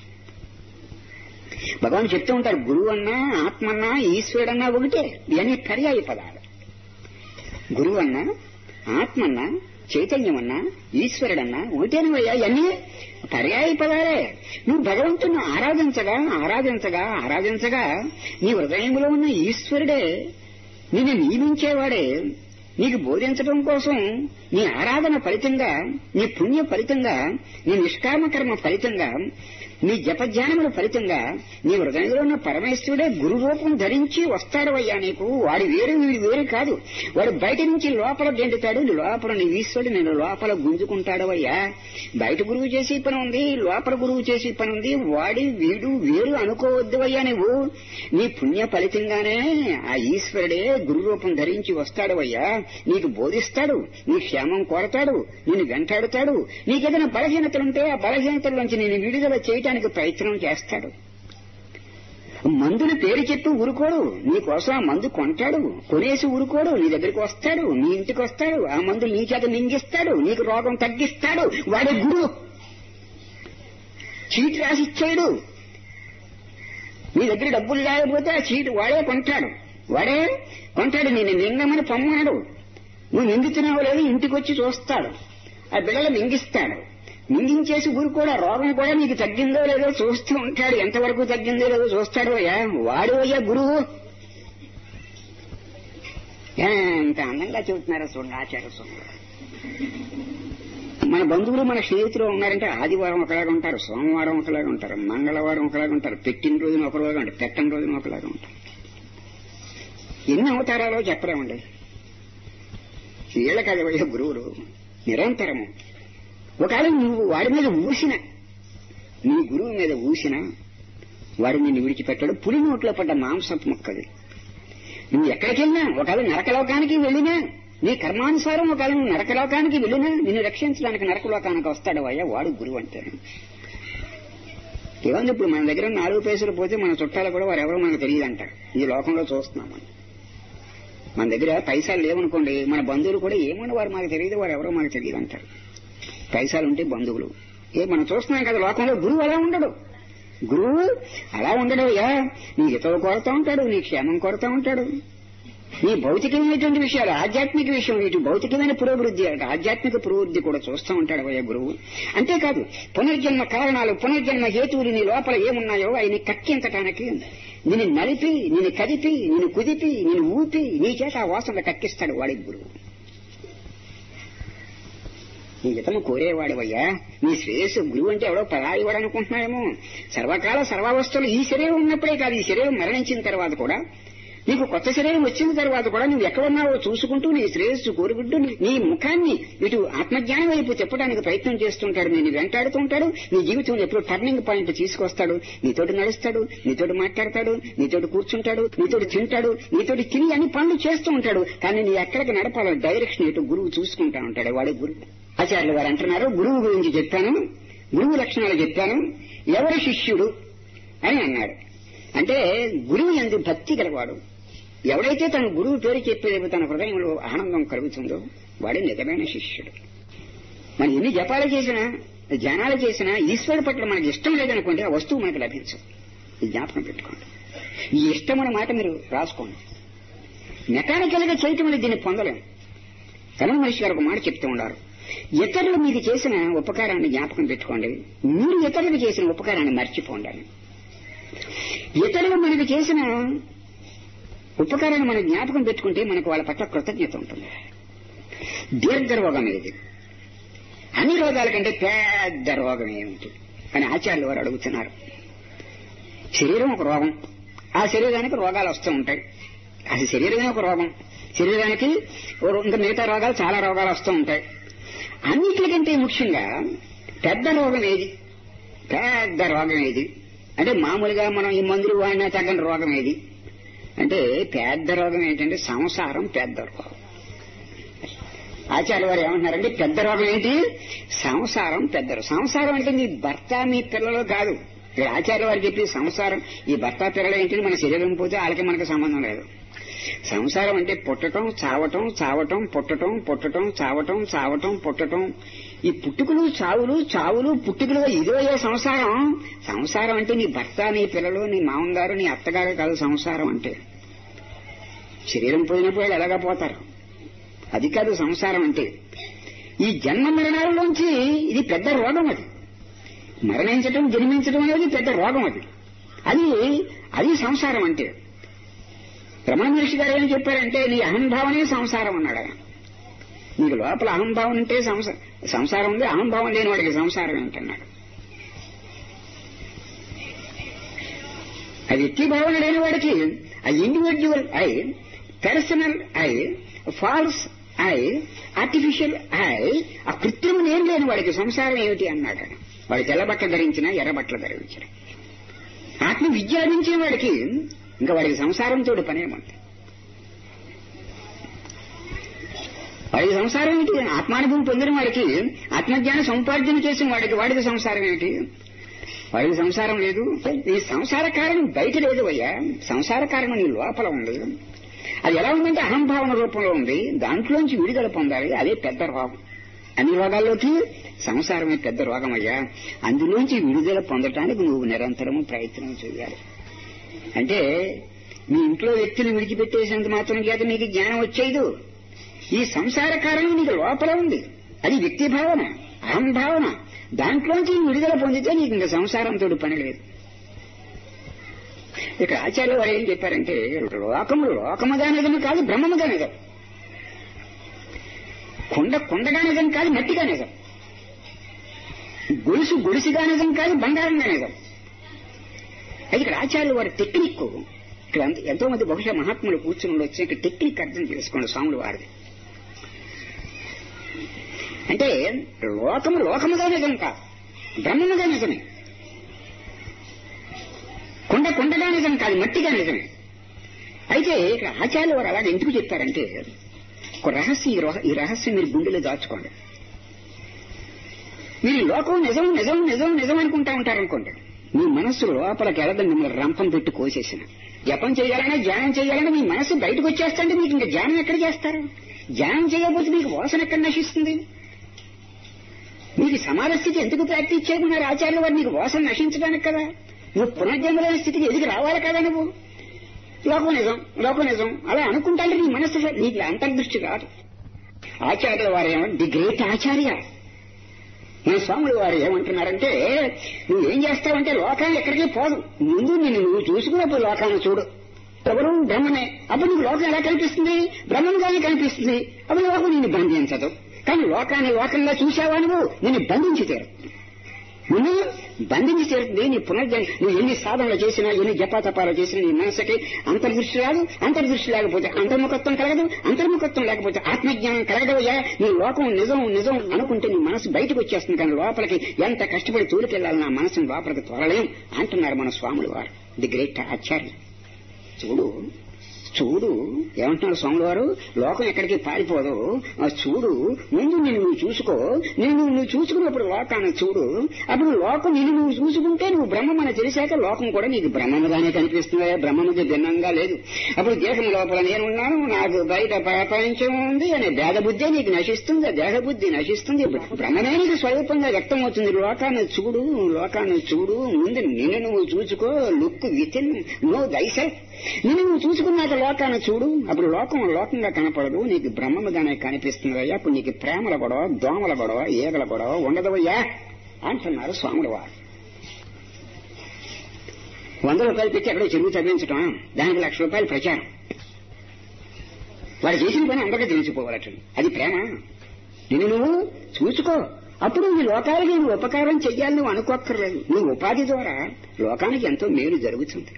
భగవాన్ చెప్తూ ఉంటారు గురువు అన్నా ఆత్మ అన్నా ఈశ్వరుడన్నా ఒకటే ఇవన్నీ పర్యాయ పదాలు గురువు అన్నా ఆత్మ అన్నా చైతన్యమన్నా ఈశ్వరుడన్నా ఒకటేనవయ్యా ఇవన్నీ పర్యాయ పదాలే నువ్వు భగవంతుని ఆరాధించగా ఆరాధించగా ఆరాధించగా నీ హృదయంలో ఉన్న ఈశ్వరుడే నిన్ను నియమించేవాడే నీకు బోధించడం కోసం నీ ఆరాధన ఫలితంగా నీ పుణ్య ఫలితంగా నీ నిష్కామకర్మ ఫలితంగా నీ జపధ్యానముల ఫలితంగా నీ హృదయంలో ఉన్న పరమేశ్వరుడే గురు రూపం ధరించి వస్తాడు అయ్యా నీకు వాడు వేరు వీడు వేరు కాదు వాడు బయట నుంచి లోపల గెంటుతాడు లోపల నీ ఈశ్వరుడు నేను లోపల గుంజుకుంటాడు అయ్యా బయట గురువు చేసి పని ఉంది లోపల గురువు చేసి పని ఉంది వాడి వీడు వేరు అనుకోవద్దు అయ్యా నువ్వు నీ పుణ్య ఫలితంగానే ఆ ఈశ్వరుడే గురు రూపం ధరించి వస్తాడు అయ్యా నీకు బోధిస్తాడు నీ క్షేమం కోరతాడు నిన్ను వెంటాడుతాడు నీకేదైనా బలహీనతలుంటే ఆ బలహీనతల్లోంచి నేను విడుదల చేయటానికి ప్రయత్నం చేస్తాడు మందుని పేరు చెప్పి ఊరుకోడు నీ కోసం ఆ మందు కొంటాడు కొనేసి ఊరుకోడు నీ దగ్గరికి వస్తాడు నీ ఇంటికి వస్తాడు ఆ మందు నీ చేత మింగిస్తాడు నీకు రోగం తగ్గిస్తాడు వాడే గురువు చీటి రాసిచ్చాడు నీ దగ్గర డబ్బులు లేకపోతే ఆ చీటి వాడే కొంటాడు వాడే కొంటాడు నేను మింగమని పొమ్మన్నాడు నువ్వు మింగుతున్నావు లేదు ఇంటికి వచ్చి చూస్తాడు ఆ బిడ్డలు మింగిస్తాడు మింగించేసి ఊరు కూడా రోగం కూడా నీకు తగ్గిందో లేదో చూస్తూ ఉంటాడు ఎంతవరకు తగ్గిందో లేదో చూస్తాడు అయ్యా వాడు అయ్యా గురువు ఎంత అందంగా చెబుతున్నారో చూడండి ఆచార్య స్వామి మన బంధువులు మన స్నేహితులు ఉన్నారంటే ఆదివారం ఒకలాగా ఉంటారు సోమవారం ఒకలాగా ఉంటారు మంగళవారం ఒకలాగా ఉంటారు పెట్టిన రోజున ఒకలాగా ఉంటారు పెట్టని రోజున ఒకలాగా ఉంటారు ఎన్ని అవతారాలో చెప్పలేమండి వీళ్ళ కదా గురువులు నిరంతరము ఒకవేళ నువ్వు వాడి మీద ఊసిన నీ గురువు మీద ఊసిన వాడు నిన్ను విడిచిపెట్టాడు పులి నోట్లో పడ్డ మాంసపు ముక్కది నువ్వు ఎక్కడికి వెళ్ళినా ఒకవేళ నరకలోకానికి వెళ్ళినా నీ కర్మానుసారం ఒకవేళ నువ్వు నరకలోకానికి వెళ్ళినా నిన్ను రక్షించడానికి నరకలోకానికి వస్తాడు అయ్యా వాడు గురువు అంటే ఏమంది ఇప్పుడు మన దగ్గర నాలుగు పైసలు పోతే మన చుట్టాలు కూడా వారు ఎవరో మనకు తెలియదు అంటారు ఈ లోకంలో చూస్తున్నాం మనం మన దగ్గర పైసలు లేవనుకోండి మన బంధువులు కూడా ఏమని వారు మాకు తెలియదు వారు ఎవరో మాకు తెలియదు అంటారు పైసలు ఉంటే బంధువులు ఏ మనం చూస్తున్నాం కదా లోకంలో గురువు అలా ఉండడు గురువు అలా ఉండడు అయ్యా నీ హితవు కోరుతూ ఉంటాడు నీ క్షేమం కోరుతూ ఉంటాడు నీ భౌతికమైనటువంటి విషయాలు ఆధ్యాత్మిక విషయం ఇటు భౌతికమైన పురోభివృద్ధి అటు ఆధ్యాత్మిక పురోభివృద్ధి కూడా చూస్తూ ఉంటాడు అయ్యా గురువు అంతేకాదు పునర్జన్మ కారణాలు పునర్జన్మ హేతువులు నీ లోపల ఏమున్నాయో అవి కక్కించటానికి నిన్ను నలిపి నిన్ను కదిపి నిన్ను కుదిపి నిన్ను ఊపి నీ చేత ఆ వాసన కక్కిస్తాడు వాడి గురువు నీ హితము కోరేవాడివయ్యా నీ శ్రేయస్సు గురువు అంటే ఎవడో పరాయివాడు అనుకుంటున్నాయేమో సర్వకాల సర్వావస్థలు ఈ శరీరం ఉన్నప్పుడే కాదు ఈ శరీరం మరణించిన తర్వాత కూడా నీకు కొత్త శరీరం వచ్చిన తర్వాత కూడా నువ్వు ఎక్కడున్నావో చూసుకుంటూ నీ శ్రేయస్సు కోరుకుంటూ నీ ముఖాన్ని ఇటు ఆత్మజ్ఞానం వైపు చెప్పడానికి ప్రయత్నం చేస్తుంటాడు నేను వెంటాడుతూ ఉంటాడు నీ జీవితంలో ఎప్పుడు టర్నింగ్ పాయింట్ తీసుకొస్తాడు నీతోటి నడుస్తాడు నీతోటి మాట్లాడతాడు నీతోటి కూర్చుంటాడు నీతోటి తింటాడు నీతోటి తిని అన్ని పనులు చేస్తూ ఉంటాడు కానీ నీ ఎక్కడికి నడపాలో డైరెక్షన్ ఇటు గురువు చూసుకుంటా ఉంటాడు వాడే గురువు ఆచార్యులు గారు అంటున్నారు గురువు గురించి చెప్పాను గురువు లక్షణాలు చెప్పాను ఎవరి శిష్యుడు అని అన్నాడు అంటే గురువు ఎందు భక్తి గలవాడు ఎవడైతే తన గురువు పేరు చెప్పేదేమో తన హృదయంలో ఆనందం కలుగుతుందో వాడే నిజమైన శిష్యుడు మనం ఎన్ని జపాలు చేసినా ధ్యానాలు చేసినా ఈశ్వరుడు పట్ల మనకి ఇష్టం లేదనుకోండి ఆ వస్తువు మనకు లభించదు ఈ జ్ఞాపకం పెట్టుకోండి ఈ ఇష్టం అనే మాట మీరు రాసుకోండి మెకానికల్ గా చేయటం అనేది దీన్ని పొందలేం కనుమ మనిషి గారు ఒక మాట చెప్తూ ఉన్నారు ఇతరులు మీకు చేసిన ఉపకారాన్ని జ్ఞాపకం పెట్టుకోండి మీరు ఇతరులకు చేసిన ఉపకారాన్ని మర్చిపోండి అని ఇతరులు మనకు చేసిన ఉపకారాన్ని మనం జ్ఞాపకం పెట్టుకుంటే మనకు వాళ్ళ పట్ల కృతజ్ఞత ఉంటుంది దీర్ఘ రోగం ఇది అన్ని రోగాల కంటే పెద్ద రోగం ఏమిటి అని ఆచార్యులు వారు అడుగుతున్నారు శరీరం ఒక రోగం ఆ శరీరానికి రోగాలు వస్తూ ఉంటాయి అది శరీరమే ఒక రోగం శరీరానికి ఇంకా మిగతా రోగాలు చాలా రోగాలు వస్తూ ఉంటాయి అన్నిటికంటే ముఖ్యంగా పెద్ద రోగం ఏది పెద్ద రోగం ఏది అంటే మామూలుగా మనం ఈ మందులు వాడినా తగ్గని రోగం ఏది అంటే పెద్ద రోగం ఏంటంటే సంసారం పెద్ద రోగం ఆచార్య వారు ఏమంటున్నారంటే పెద్ద రోగం ఏంటి సంసారం పెద్ద రోగం సంసారం అంటే మీ భర్త మీ పిల్లలు కాదు ఇక్కడ ఆచార్య వారు చెప్పి సంసారం ఈ భర్త పిల్లలు ఏంటి మన శరీరం పోతే వాళ్ళకి మనకు సంబంధం లేదు సంసారం అంటే పుట్టటం చావటం చావటం పుట్టటం పుట్టటం చావటం చావటం పుట్టటం ఈ పుట్టుకలు చావులు చావులు పుట్టుకలు ఇదే సంసారం సంసారం అంటే నీ భర్త నీ పిల్లలు నీ మామగారు నీ అత్తగారు కాదు సంసారం అంటే శరీరం పోయినప్పుడు వాళ్ళు ఎలాగా పోతారు అది కాదు సంసారం అంటే ఈ జన్మ మరణాలలోంచి ఇది పెద్ద రోగం అది మరణించటం జన్మించడం అనేది పెద్ద రోగం అది అది అది సంసారం అంటే రమణ మహర్షి గారు ఏం చెప్పారంటే నీ అహంభావనే సంసారం అన్నాడు ఆయన నీకు లోపల అహంభావం ఉంటే సంసారం ఉంది అహంభావం లేని వాడికి సంసారం ఏంటన్నాడు ఆ వ్యక్తి భావన లేని వాడికి ఆ individual I personal I false I artificial I ఆ కృత్రిమ నేను లేని వాడికి సంసారం ఏమిటి అన్నాడు వాడు తెల్ల బట్టలు ధరించినా ఎర్ర బట్టలు ధరించిన ఆత్మ విద్యార్థించిన వాడికి ఇంకా వాడికి సంసారంతో పనేమంది వాడికి సంసారం ఏంటి ఆత్మానుభవం పొందిన వాడికి ఆత్మజ్ఞాన సముపార్జన చేసిన వాడికి వాడికి సంసారం ఏంటి వాడికి సంసారం లేదు ఈ సంసార కారణం బయట లేదు అయ్యా సంసార కారణం నీ లోపల ఉంది అది ఎలా ఉందంటే అహంభావన రూపంలో ఉంది దాంట్లోంచి విడుదల పొందాలి అదే పెద్ద రోగం అన్ని రోగాల్లోకి సంసారమే పెద్ద రోగం అయ్యా అందులోంచి విడుదల పొందటానికి నువ్వు నిరంతరము ప్రయత్నం చేయాలి అంటే మీ ఇంట్లో వ్యక్తిని విడిచిపెట్టేసినంత మాత్రం చేత నీకు జ్ఞానం వచ్చేదు ఈ సంసార కారణం నీకు లోపల ఉంది అది వ్యక్తి భావన అహం భావన దాంట్లోంచి విడుదల పొందితే నీకు ఇంకా సంసారంతో పని లేదు ఇక్కడ ఆచార్య వారు ఏం చెప్పారంటే లోకము లోకముగా నిజం కాదు బ్రహ్మముగా నిజం కొండ కొండగా నిజం కాదు మట్టిగా నిజం గొలుసు గొలుసుగా నిజం కాదు బంగారంగా నిజం అది ఇక్కడ ఆచార్యులు వారి టెక్నిక్ ఇక్కడ ఎంతో- ఎంతో మంది బహుశా మహాత్ములు కూర్చుని ఉండొచ్చు ఇక్కడ టెక్నిక్ అర్థం చేసుకోండి స్వాములు వారిది అంటే లోకము లోకముగా నిజం కాదు బ్రహ్మముగా నిజమే కొండ కొండగా నిజం కాదు మట్టిగా నిజమే అయితే ఇక్కడ ఆచార్యులు వారు అలాగే ఎందుకు చెప్పారంటే ఒక రహస్యం ఈ రహ- ఈ రహస్యం మీరు గుండెలో దాచుకోండి మీరు ఈ లోకం నిజం నిజం నిజం నిజం అనుకుంటా ఉంటారనుకోండి మీ మనస్సు లోపలికి వెళ్ళదని మిమ్మల్ని రంపం పెట్టి కోసేసిన జపం చేయాలన్నా ధ్యానం చేయాలన్నా మీ మనస్సు బయటకు వచ్చేస్తంటే మీకు ఇంకా ధ్యానం ఎక్కడ చేస్తారు ధ్యానం చేయకపోతే మీకు వాసన ఎక్కడ నశిస్తుంది మీకు సమాన స్థితి ఎందుకు ప్రాక్టీస్ చేయకున్నారు ఆచార్యులు వారు నీకు వాసన నశించడానికి కదా నువ్వు పునర్జన్మలేని స్థితికి ఎదిగి రావాలి కదా నువ్వు లోకం నిజం లోకం నిజం అలా అనుకుంటాంటే నీ మనస్సు నీకు అంతర్దృష్టి కాదు ఆచార్యుల వారు ఏమంటే ది గ్రేట్ ఆచార్య మన స్వాములు వారు ఏమంటున్నారంటే నువ్వు ఏం చేస్తావంటే లోకాన్ని ఎక్కడికి పోదు ముందు నిన్ను నువ్వు చూసుకున్నప్పుడు లోకాన్ని చూడు ఎవరు బ్రహ్మనే అప్పుడు నీకు లోకం ఎలా కనిపిస్తుంది బ్రహ్మంగానే కనిపిస్తుంది అప్పుడు లోకం నిన్ను బంధించదు కానీ లోకాన్ని లోకంగా చూసావా నువ్వు నిన్ను బంధించి తీరు నిన్ను బంధించి తీరుతుంది నీ పునర్జన్ నువ్వు ఎన్ని సాధనలు చేసినా ఎన్ని జపాతపాలు చేసినా నీ మనసుకి అంతర్దృష్టి రాదు అంతర్దృష్టి లేకపోతే అంతర్ముఖత్వం కలగదు అంతర్ముఖత్వం లేకపోతే ఆత్మజ్ఞానం కలగదవయ్యా నీ లోకం నిజం నిజం అనుకుంటే నీ మనసు బయటకు వచ్చేస్తుంది కానీ లోపలికి ఎంత కష్టపడి తూలికెళ్ళాలి నా మనసుని లోపలికి త్వరలేం అంటున్నారు మన స్వాములు వారు ది గ్రేట్ ఆచార్య చూడు చూడు ఏమంటున్నారు స్వాములు వారు లోకం ఎక్కడికి పారిపోదు ఆ చూడు ముందు నిన్ను నువ్వు చూసుకో నిన్ను నువ్వు చూసుకున్నప్పుడు లోకాన్ని చూడు అప్పుడు లోకం నిన్ను నువ్వు చూసుకుంటే నువ్వు బ్రహ్మమని తెలిసాక లోకం కూడా నీకు బ్రహ్మముగానే కనిపిస్తుంది బ్రహ్మముకి భిన్నంగా లేదు అప్పుడు దేహం లోపల నేనున్నాను నాకు బయట ప్రపంచం ఉంది అనే దేహ బుద్ధి నీకు నశిస్తుంది ఆ దేహ బుద్ధి నశిస్తుంది బ్రహ్మమే నీకు స్వరూపంగా వ్యక్తం అవుతుంది లోకాన్ని చూడు లోకాన్ని చూడు ముందు నిన్ను నువ్వు చూసుకో look within know thyself నిన్ను నువ్వు చూసుకున్నాక లోకాన్ని చూడు అప్పుడు లోకం లోకంగా కనపడదు నీకు బ్రహ్మముగానే కనిపిస్తుంది అయ్యా అప్పుడు నీకు ప్రేమల గొడవ దోమల గొడవ ఈగల గొడవ ఉండదవయ్యా అంటున్నారు స్వాముల వారు వంద రూపాయలు పెట్టి ఎక్కడో చెరువు చదివించటం దానికి లక్ష రూపాయలు ప్రచారం వాడు చేసిన పని అందరికీ తెలిసిపోవాలట అది ప్రేమ నిన్ను నువ్వు చూసుకో అప్పుడు ఈ లోకాలకి నువ్వు ఉపకారం చెయ్యాలి నువ్వు అనుకోక్కర్లేదు నీ ఉపాధి ద్వారా లోకానికి ఎంతో మేలు జరుగుతుంది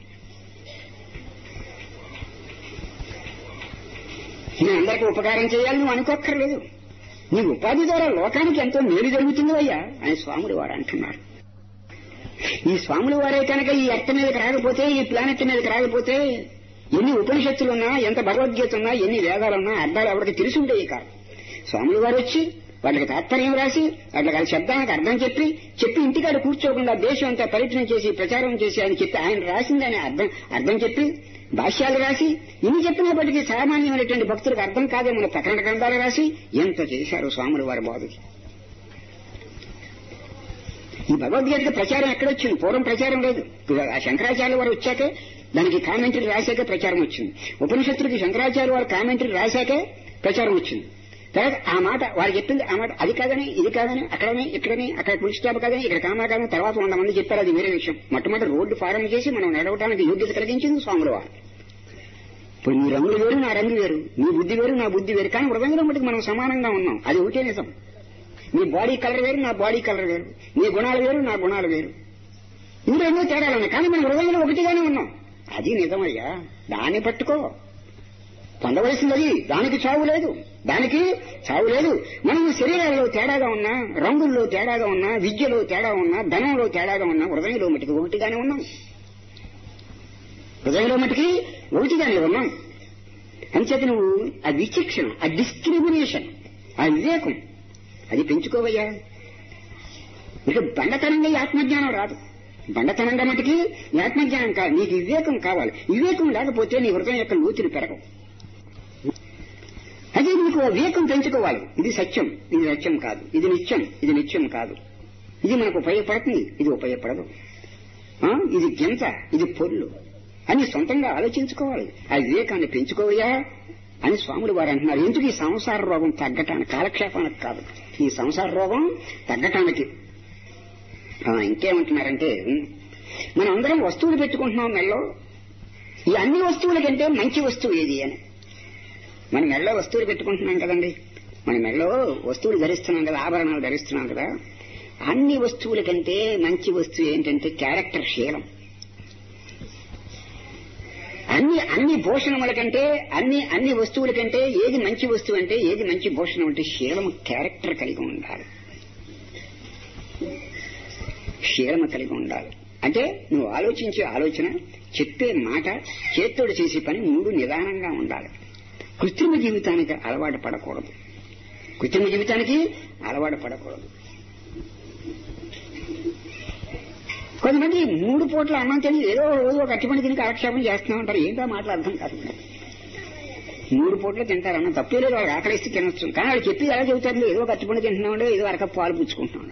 నీ అందరికీ ఉపకారం చేయాలి నువ్వు అనుకోక్కర్లేదు నీ ఉపాధి ద్వారా లోకానికి ఎంతో మేలు జరుగుతుంది అయ్యా అని స్వాములు వారు అంటున్నారు ఈ స్వాములు వారే కనుక ఈ ఎర్త మీదకి రాకపోతే ఈ ప్లానెట్ మీదకి రాకపోతే ఎన్ని ఉపనిషత్తులున్నా ఎంత భగవద్గీత ఉన్నా ఎన్ని వేదాలున్నా అర్థాలు ఎవరికి తెలిసి ఉండేవి కాదు స్వాములు వారు వచ్చి వాళ్ళకి తాత్పర్యం రాసి వాళ్ళకి ఆ శబ్దానికి అర్థం చెప్పి చెప్పి ఇంటికాడ కూర్చోకుండా దేశం అంతా పర్యటన చేసి ప్రచారం చేసి ఆయన చెప్పి ఆయన రాసిందని అర్థం అర్థం చెప్పి భాష్యాలు రాసి ఇన్ని చెప్పినప్పటికీ సామాన్యమైనటువంటి భక్తులకు అర్థం కాదేమో ప్రకరణ గ్రంథాలు రాసి ఎంత చేశారు స్వాములు వారి బాధకి ఈ భగవద్గీతకి ప్రచారం ఎక్కడొచ్చింది పూర్వం ప్రచారం లేదు ఇప్పుడు ఆ శంకరాచార్య వారు వచ్చాకే దానికి కామెంటరీ రాశాకే ప్రచారం వచ్చింది ఉపనిషత్తులకి శంకరాచార్య వారు కామెంటరీ రాశాకే ప్రచారం వచ్చింది తర్వాత ఆ మాట వారు చెప్పింది ఆ మాట అది కాదని ఇది కాదని అక్కడనే ఇక్కడనే అక్కడ పులి స్టాప్ కాదని ఇక్కడ కామా కాదని తర్వాత వంద మంది చెప్పారు అది వేరే విషయం మొట్టమొదటి రోడ్డు ఫారం చేసి మనం నడవడానికి యోగ్యత కలిగించింది స్వాముల వారు ఇప్పుడు నీ రంగులు వేరు నా రంగు వేరు నీ బుద్ధి వేరు నా బుద్ధి వేరు కానీ హృదయంలో మటుకు మనం సమానంగా ఉన్నాం అది ఒకటే నిజం నీ బాడీ కలర్ వేరు నా బాడీ కలర్ వేరు నీ గుణాలు వేరు నా గుణాలు వేరు ఇందులో ఎన్నో తేడాలు ఉన్నాయి కానీ మన హృదయంలో ఒకటిగానే ఉన్నాం అది నిజమయ్యా దాన్ని పట్టుకో పొందవలసింది దానికి చావు లేదు దానికి చావు లేదు మనం శరీరాల్లో తేడాగా ఉన్నా రంగుల్లో తేడాగా ఉన్నా విద్యలో తేడా ఉన్నా ధనంలో తేడాగా ఉన్నా హృదయంలో మటుకు ఒకటిగానే ఉన్నాం హృదయంలో మటుకి ఒకటిగానే ఉన్నాం అంచేత నువ్వు ఆ విచక్షణ ఆ డిస్క్రిమినేషన్ ఆ వివేకం అది పెంచుకోవయ్యా ఇక బండతనంగా ఈ ఆత్మజ్ఞానం రాదు బండతనంగా మటుకి ఈ ఆత్మజ్ఞానం కాదు నీకు వివేకం కావాలి వివేకం లేకపోతే నీ హృదయం యొక్క లోతులు పెరగవు అదే నీకు ఆ వివేకం పెంచుకోవాలి ఇది సత్యం ఇది సత్యం కాదు ఇది నిత్యం ఇది నిత్యం కాదు ఇది మనకు ఉపయోగపడుతుంది ఇది ఉపయోగపడదు ఆ, ఇది గింత ఇది పొర్లు అని సొంతంగా ఆలోచించుకోవాలి ఆ వివేకాన్ని పెంచుకోవయ్యా అని స్వాములు వారు అంటున్నారు ఎందుకు ఈ సంసార రోగం తగ్గటానికి కాలక్షేపానికి కాదు ఈ సంసార రోగం తగ్గటానికి ఆ, ఇంకేమంటున్నారంటే మనం అందరం వస్తువులు పెట్టుకుంటున్నాం మెల్లో ఈ అన్ని వస్తువుల కంటే మంచి వస్తువు ఏది అని మన మెడలో వస్తువులు పెట్టుకుంటున్నాం కదండి మన మెడలో వస్తువులు ధరిస్తున్నాం కదా ఆభరణాలు ధరిస్తున్నాం కదా అన్ని వస్తువుల కంటే మంచి వస్తువు ఏంటంటే క్యారెక్టర్ శీలం అన్ని అన్ని భూషణముల కంటే అన్ని అన్ని వస్తువుల కంటే ఏది మంచి వస్తువు అంటే ఏది మంచి భూషణం అంటే శీలము క్యారెక్టర్ కలిగి ఉండాలి శీలము కలిగి ఉండాలి అంటే నువ్వు ఆలోచించే ఆలోచన చెప్పే మాట చేత్తోడు చేసే పని మూడు నిదానంగా ఉండాలి కృత్రిమ జీవితానికి అలవాటు పడకూడదు కృత్రిమ జీవితానికి అలవాటు పడకూడదు కొంతమంది మూడు పూట్ల అన్నం తిని ఏదో రోజు ఒక అట్టిపండి తిని కాలక్షేపం చేస్తూ ఉంటారు ఏంటో మాటలు అర్థం కాదు మూడు పూట్ల తింటారు అన్నం తప్పే లేదు వాళ్ళకి ఆకలిస్తే తినొచ్చు కానీ వాళ్ళు చెప్పి ఎలా చెబుతారు ఏదో ఒక అట్టిపండి తింటున్నాడు ఏదో అరక పాలు పుచ్చుకుంటున్నాడు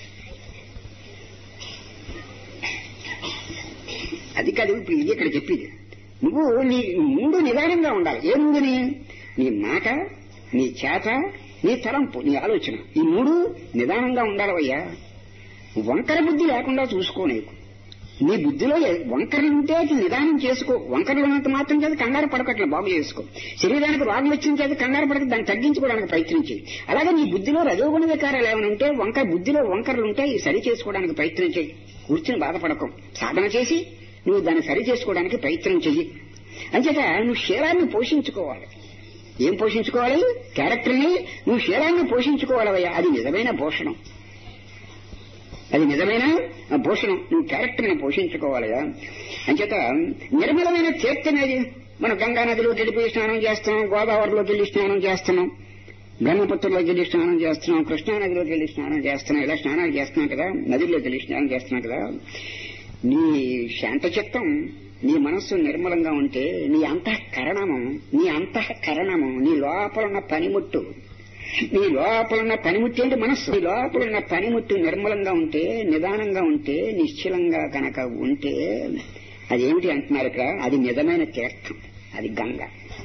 అది కాదు ఇప్పుడు ఇది ఇక్కడ చెప్పేది నువ్వు నీ మూడు నిదానంగా ఉండాలి ఏ మూడుని నీ మాట నీ చేత నీ తలంపు నీ ఆలోచన ఈ మూడు నిదానంగా ఉండాలవయ్యా వంకర బుద్ధి లేకుండా చూసుకో నీకు నీ బుద్ధిలో ఏ- వంకరలు ఉంటే అది నిదానం చేసుకో వంకరలు ఉన్నంత మాత్రం చేత కంగారు పడకట్ల బాగు చేసుకో శరీరానికి రోగం వచ్చిన చేత కంగారు పడక దాన్ని తగ్గించుకోవడానికి ప్రయత్నించి అలాగే నీ బుద్ధిలో రజోగుణ వికారాలు ఏమైనా ఉంటే వంకర బుద్ధిలో వంకరలు ఉంటే ఇవి సరి చేసుకోవడానికి ప్రయత్నం చేయి కూర్చుని బాధపడకం సాధన చేసి నువ్వు దాన్ని సరి చేసుకోవడానికి ప్రయత్నం చెయ్యి అంచేత నువ్వు శీలాన్ని పోషించుకోవాలి ఏం పోషించుకోవాలి క్యారెక్టర్ని నువ్వు శీలాన్ని పోషించుకోవాలవయ్యా అది నిజమైన పోషణం అది నిజమైన భూషణం నువ్వు క్యారెక్టర్ని పోషించుకోవాలిగా అంచేత నిర్మలమైన తీర్థ అనేది మనం గంగా నదిలోకి వెళ్ళిపోయి స్నానం చేస్తున్నాం గోదావరిలోకి వెళ్ళి స్నానం చేస్తున్నాం బ్రహ్మపుత్రలోకి వెళ్ళి స్నానం చేస్తున్నాం కృష్ణా నదిలోకి వెళ్ళి స్నానం చేస్తున్నాం ఇలా స్నానాలు చేస్తున్నాం కదా నదిలోకి వెళ్ళి స్నానం చేస్తున్నాం కదా నీ శాంత చిత్తం నీ మనస్సు నిర్మలంగా ఉంటే నీ అంతఃకరణము నీ అంతఃకరణము నీ లోపల ఉన్న పనిముట్టు నీ లోపల ఉన్న పనిముట్టు ఏంటి మనస్సు నీ లోపల ఉన్న పనిముట్టు నిర్మలంగా ఉంటే నిదానంగా ఉంటే నిశ్చలంగా కనుక ఉంటే అదేమిటి అంటున్నారు ఇక్కడ అది నిజమైన తీర్థం అది గంగ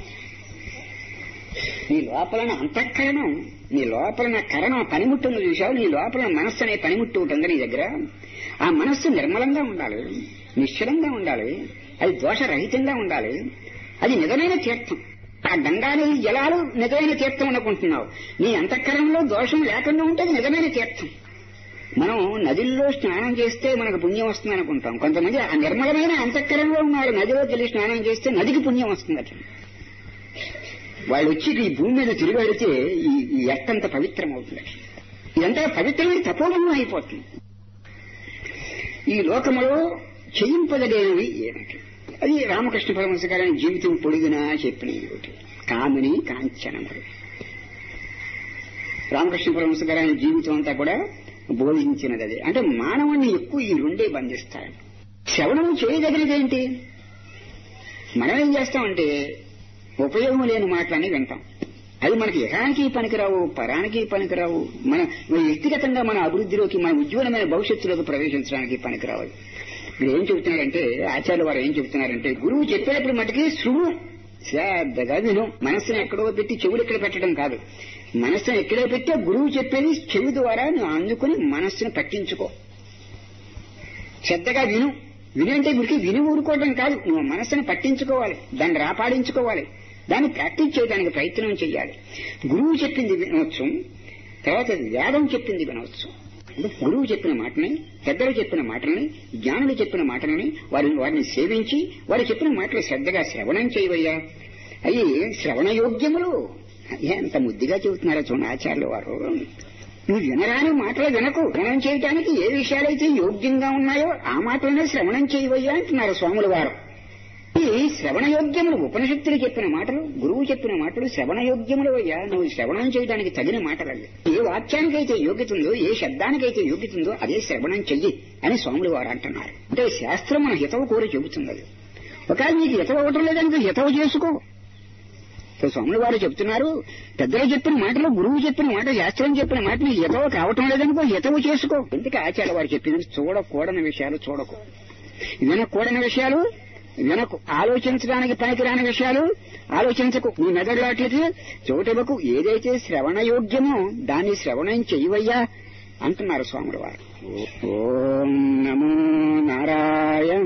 నీ లోపలన అంతఃకరణం నీ లోపలన కరణం పనిముట్టును చూశావు నీ లోపల మనస్సు అనే పనిముట్టు ఉంటుంది నీ దగ్గర ఆ మనస్సు నిర్మలంగా ఉండాలి నిశ్చలంగా ఉండాలి అది దోషరహితంగా ఉండాలి అది నిజమైన తీర్థం ఆ గంగా నది జలాలు నిజమైన తీర్థం అనుకుంటున్నావు నీ అంతఃకరణలో దోషం లేకుండా ఉంటే అది నిజమైన తీర్థం మనం నదుల్లో స్నానం చేస్తే మనకు పుణ్యం వస్తుంది అనుకుంటాం కొంతమంది ఆ నిర్మలమైన అంతఃకరణలో ఉన్నవాడు నదిలోకి వెళ్ళి స్నానం చేస్తే నదికి పుణ్యం వస్తుందట వాళ్ళు వచ్చి ఈ భూమి మీద తిరిగాడితే ఈ ఈ ఎట్టంత పవిత్రం అవుతుంది ఇదంతా పవిత్రమైన తపోవనం అయిపోతుంది ఈ లోకములో చేయింపదలేనివి ఏమిటి అది రామకృష్ణ పరమహంస గారి జీవితం పొడిగినా చెప్పిన ఒకటి కామిని కాంచనములు రామకృష్ణ పరమహంస గారి జీవితం అంతా కూడా బోధించినది అది అంటే మానవుణ్ణి ఎక్కువ ఈ రెండే బంధిస్తాయి శ్రవణం చేయదగినదేంటి మనం ఏం చేస్తామంటే ఉపయోగం లేని మాటలని వింటాం అది మనకి ఎకానికి పనికిరావు పరానికి పనికిరావు మన మన వ్యక్తిగతంగా మన అభివృద్ధిలోకి మన ఉజ్వలమైన భవిష్యత్తులోకి ప్రవేశించడానికి పనికిరావు ఇప్పుడు ఏం చెబుతున్నారంటే ఆచార్య వారు ఏం చెబుతున్నారంటే గురువు చెప్పేటప్పుడు మటుకి శృణు శ్రద్ధగా విను మనస్సును ఎక్కడో పెట్టి చెవులు ఎక్కడ పెట్టడం కాదు మనస్సును ఎక్కడో పెట్టి గురువు చెప్పేది చెవి ద్వారా నువ్వు అందుకుని మనస్సును పట్టించుకో శ్రద్ధగా విను వినంటే గురికి విని ఊరుకోవడం కాదు నువ్వు మనస్సును పట్టించుకోవాలి దాన్ని రాపాడించుకోవాలి దాన్ని ప్రాక్టీస్ చేయడానికి ప్రయత్నం చేయాలి గురువు చెప్పింది వినవచ్చు తర్వాత వేదం చెప్పింది వినవచ్చు అంటే గురువు చెప్పిన మాటని పెద్దలు చెప్పిన మాటల్ని జ్ఞానులు చెప్పిన మాటలని వారిని వారిని సేవించి వారు చెప్పిన మాటలు శ్రద్ధగా శ్రవణం చేయవయ్యా అవి శ్రవణ యోగ్యములు ఎంత ముద్దుగా చెబుతున్నారో చూడండి ఆచార్యులు వారు నువ్వు వినరాని మాటలు వినకు శ్రవణం చేయటానికి ఏ విషయాలైతే యోగ్యంగా ఉన్నాయో ఆ మాటలనే శ్రవణం చేయవయ్యా అంటున్నారు స్వాముల వారు ఈ శ్రవణ యోగ్యములు ఉపనిషత్తులు చెప్పిన మాటలు గురువు చెప్పిన మాటలు శ్రవణ యోగ్యములు అయ్యా నువ్వు శ్రవణం చేయడానికి తగిన మాటలు అవి ఏ వాక్యానికైతే యోగ్యత ఉందో ఏ శబ్దానికైతే యోగ్యత ఉందో అదే శ్రవణం చెయ్యి అని స్వాములు వారు అంటున్నారు అంటే శాస్త్రం మన హితవు కోరి చెబుతుంది అది ఒకవేళ నీకు హితవు అవ్వటం లేదంటే హితవు చేసుకో ఇప్పుడు స్వాములు వారు చెప్తున్నారు పెద్దలు చెప్పిన మాటలు గురువు చెప్పిన మాట శాస్త్రం చెప్పిన మాట నీకు హితవు కావటం లేదనుకో హితవు చేసుకో ఎందుకు ఆచార్య వారు చెప్పింది చూడకూడని విషయాలు చూడకు వినకూడని విషయాలు వినకు ఆలోచించడానికి పనికిరాని విషయాలు ఆలోచించకు నీ మెదడులాట్లకి చోటవకు ఏదైతే శ్రవణ యోగ్యమో దాన్ని శ్రవణం చెయ్యవయ్యా అంటున్నారు స్వాములు వారు ఓం నమో నారాయణాయ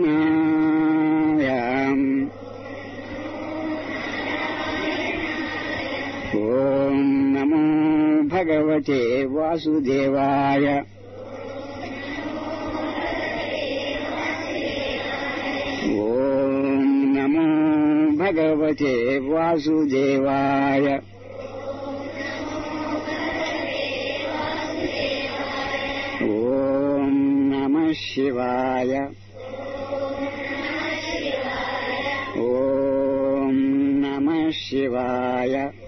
ఓం నమో భగవతే వాసుదేవాయ భగవతే వాసుదేవాయ ఓం నమ శివాయ ఓం నమ శివాయ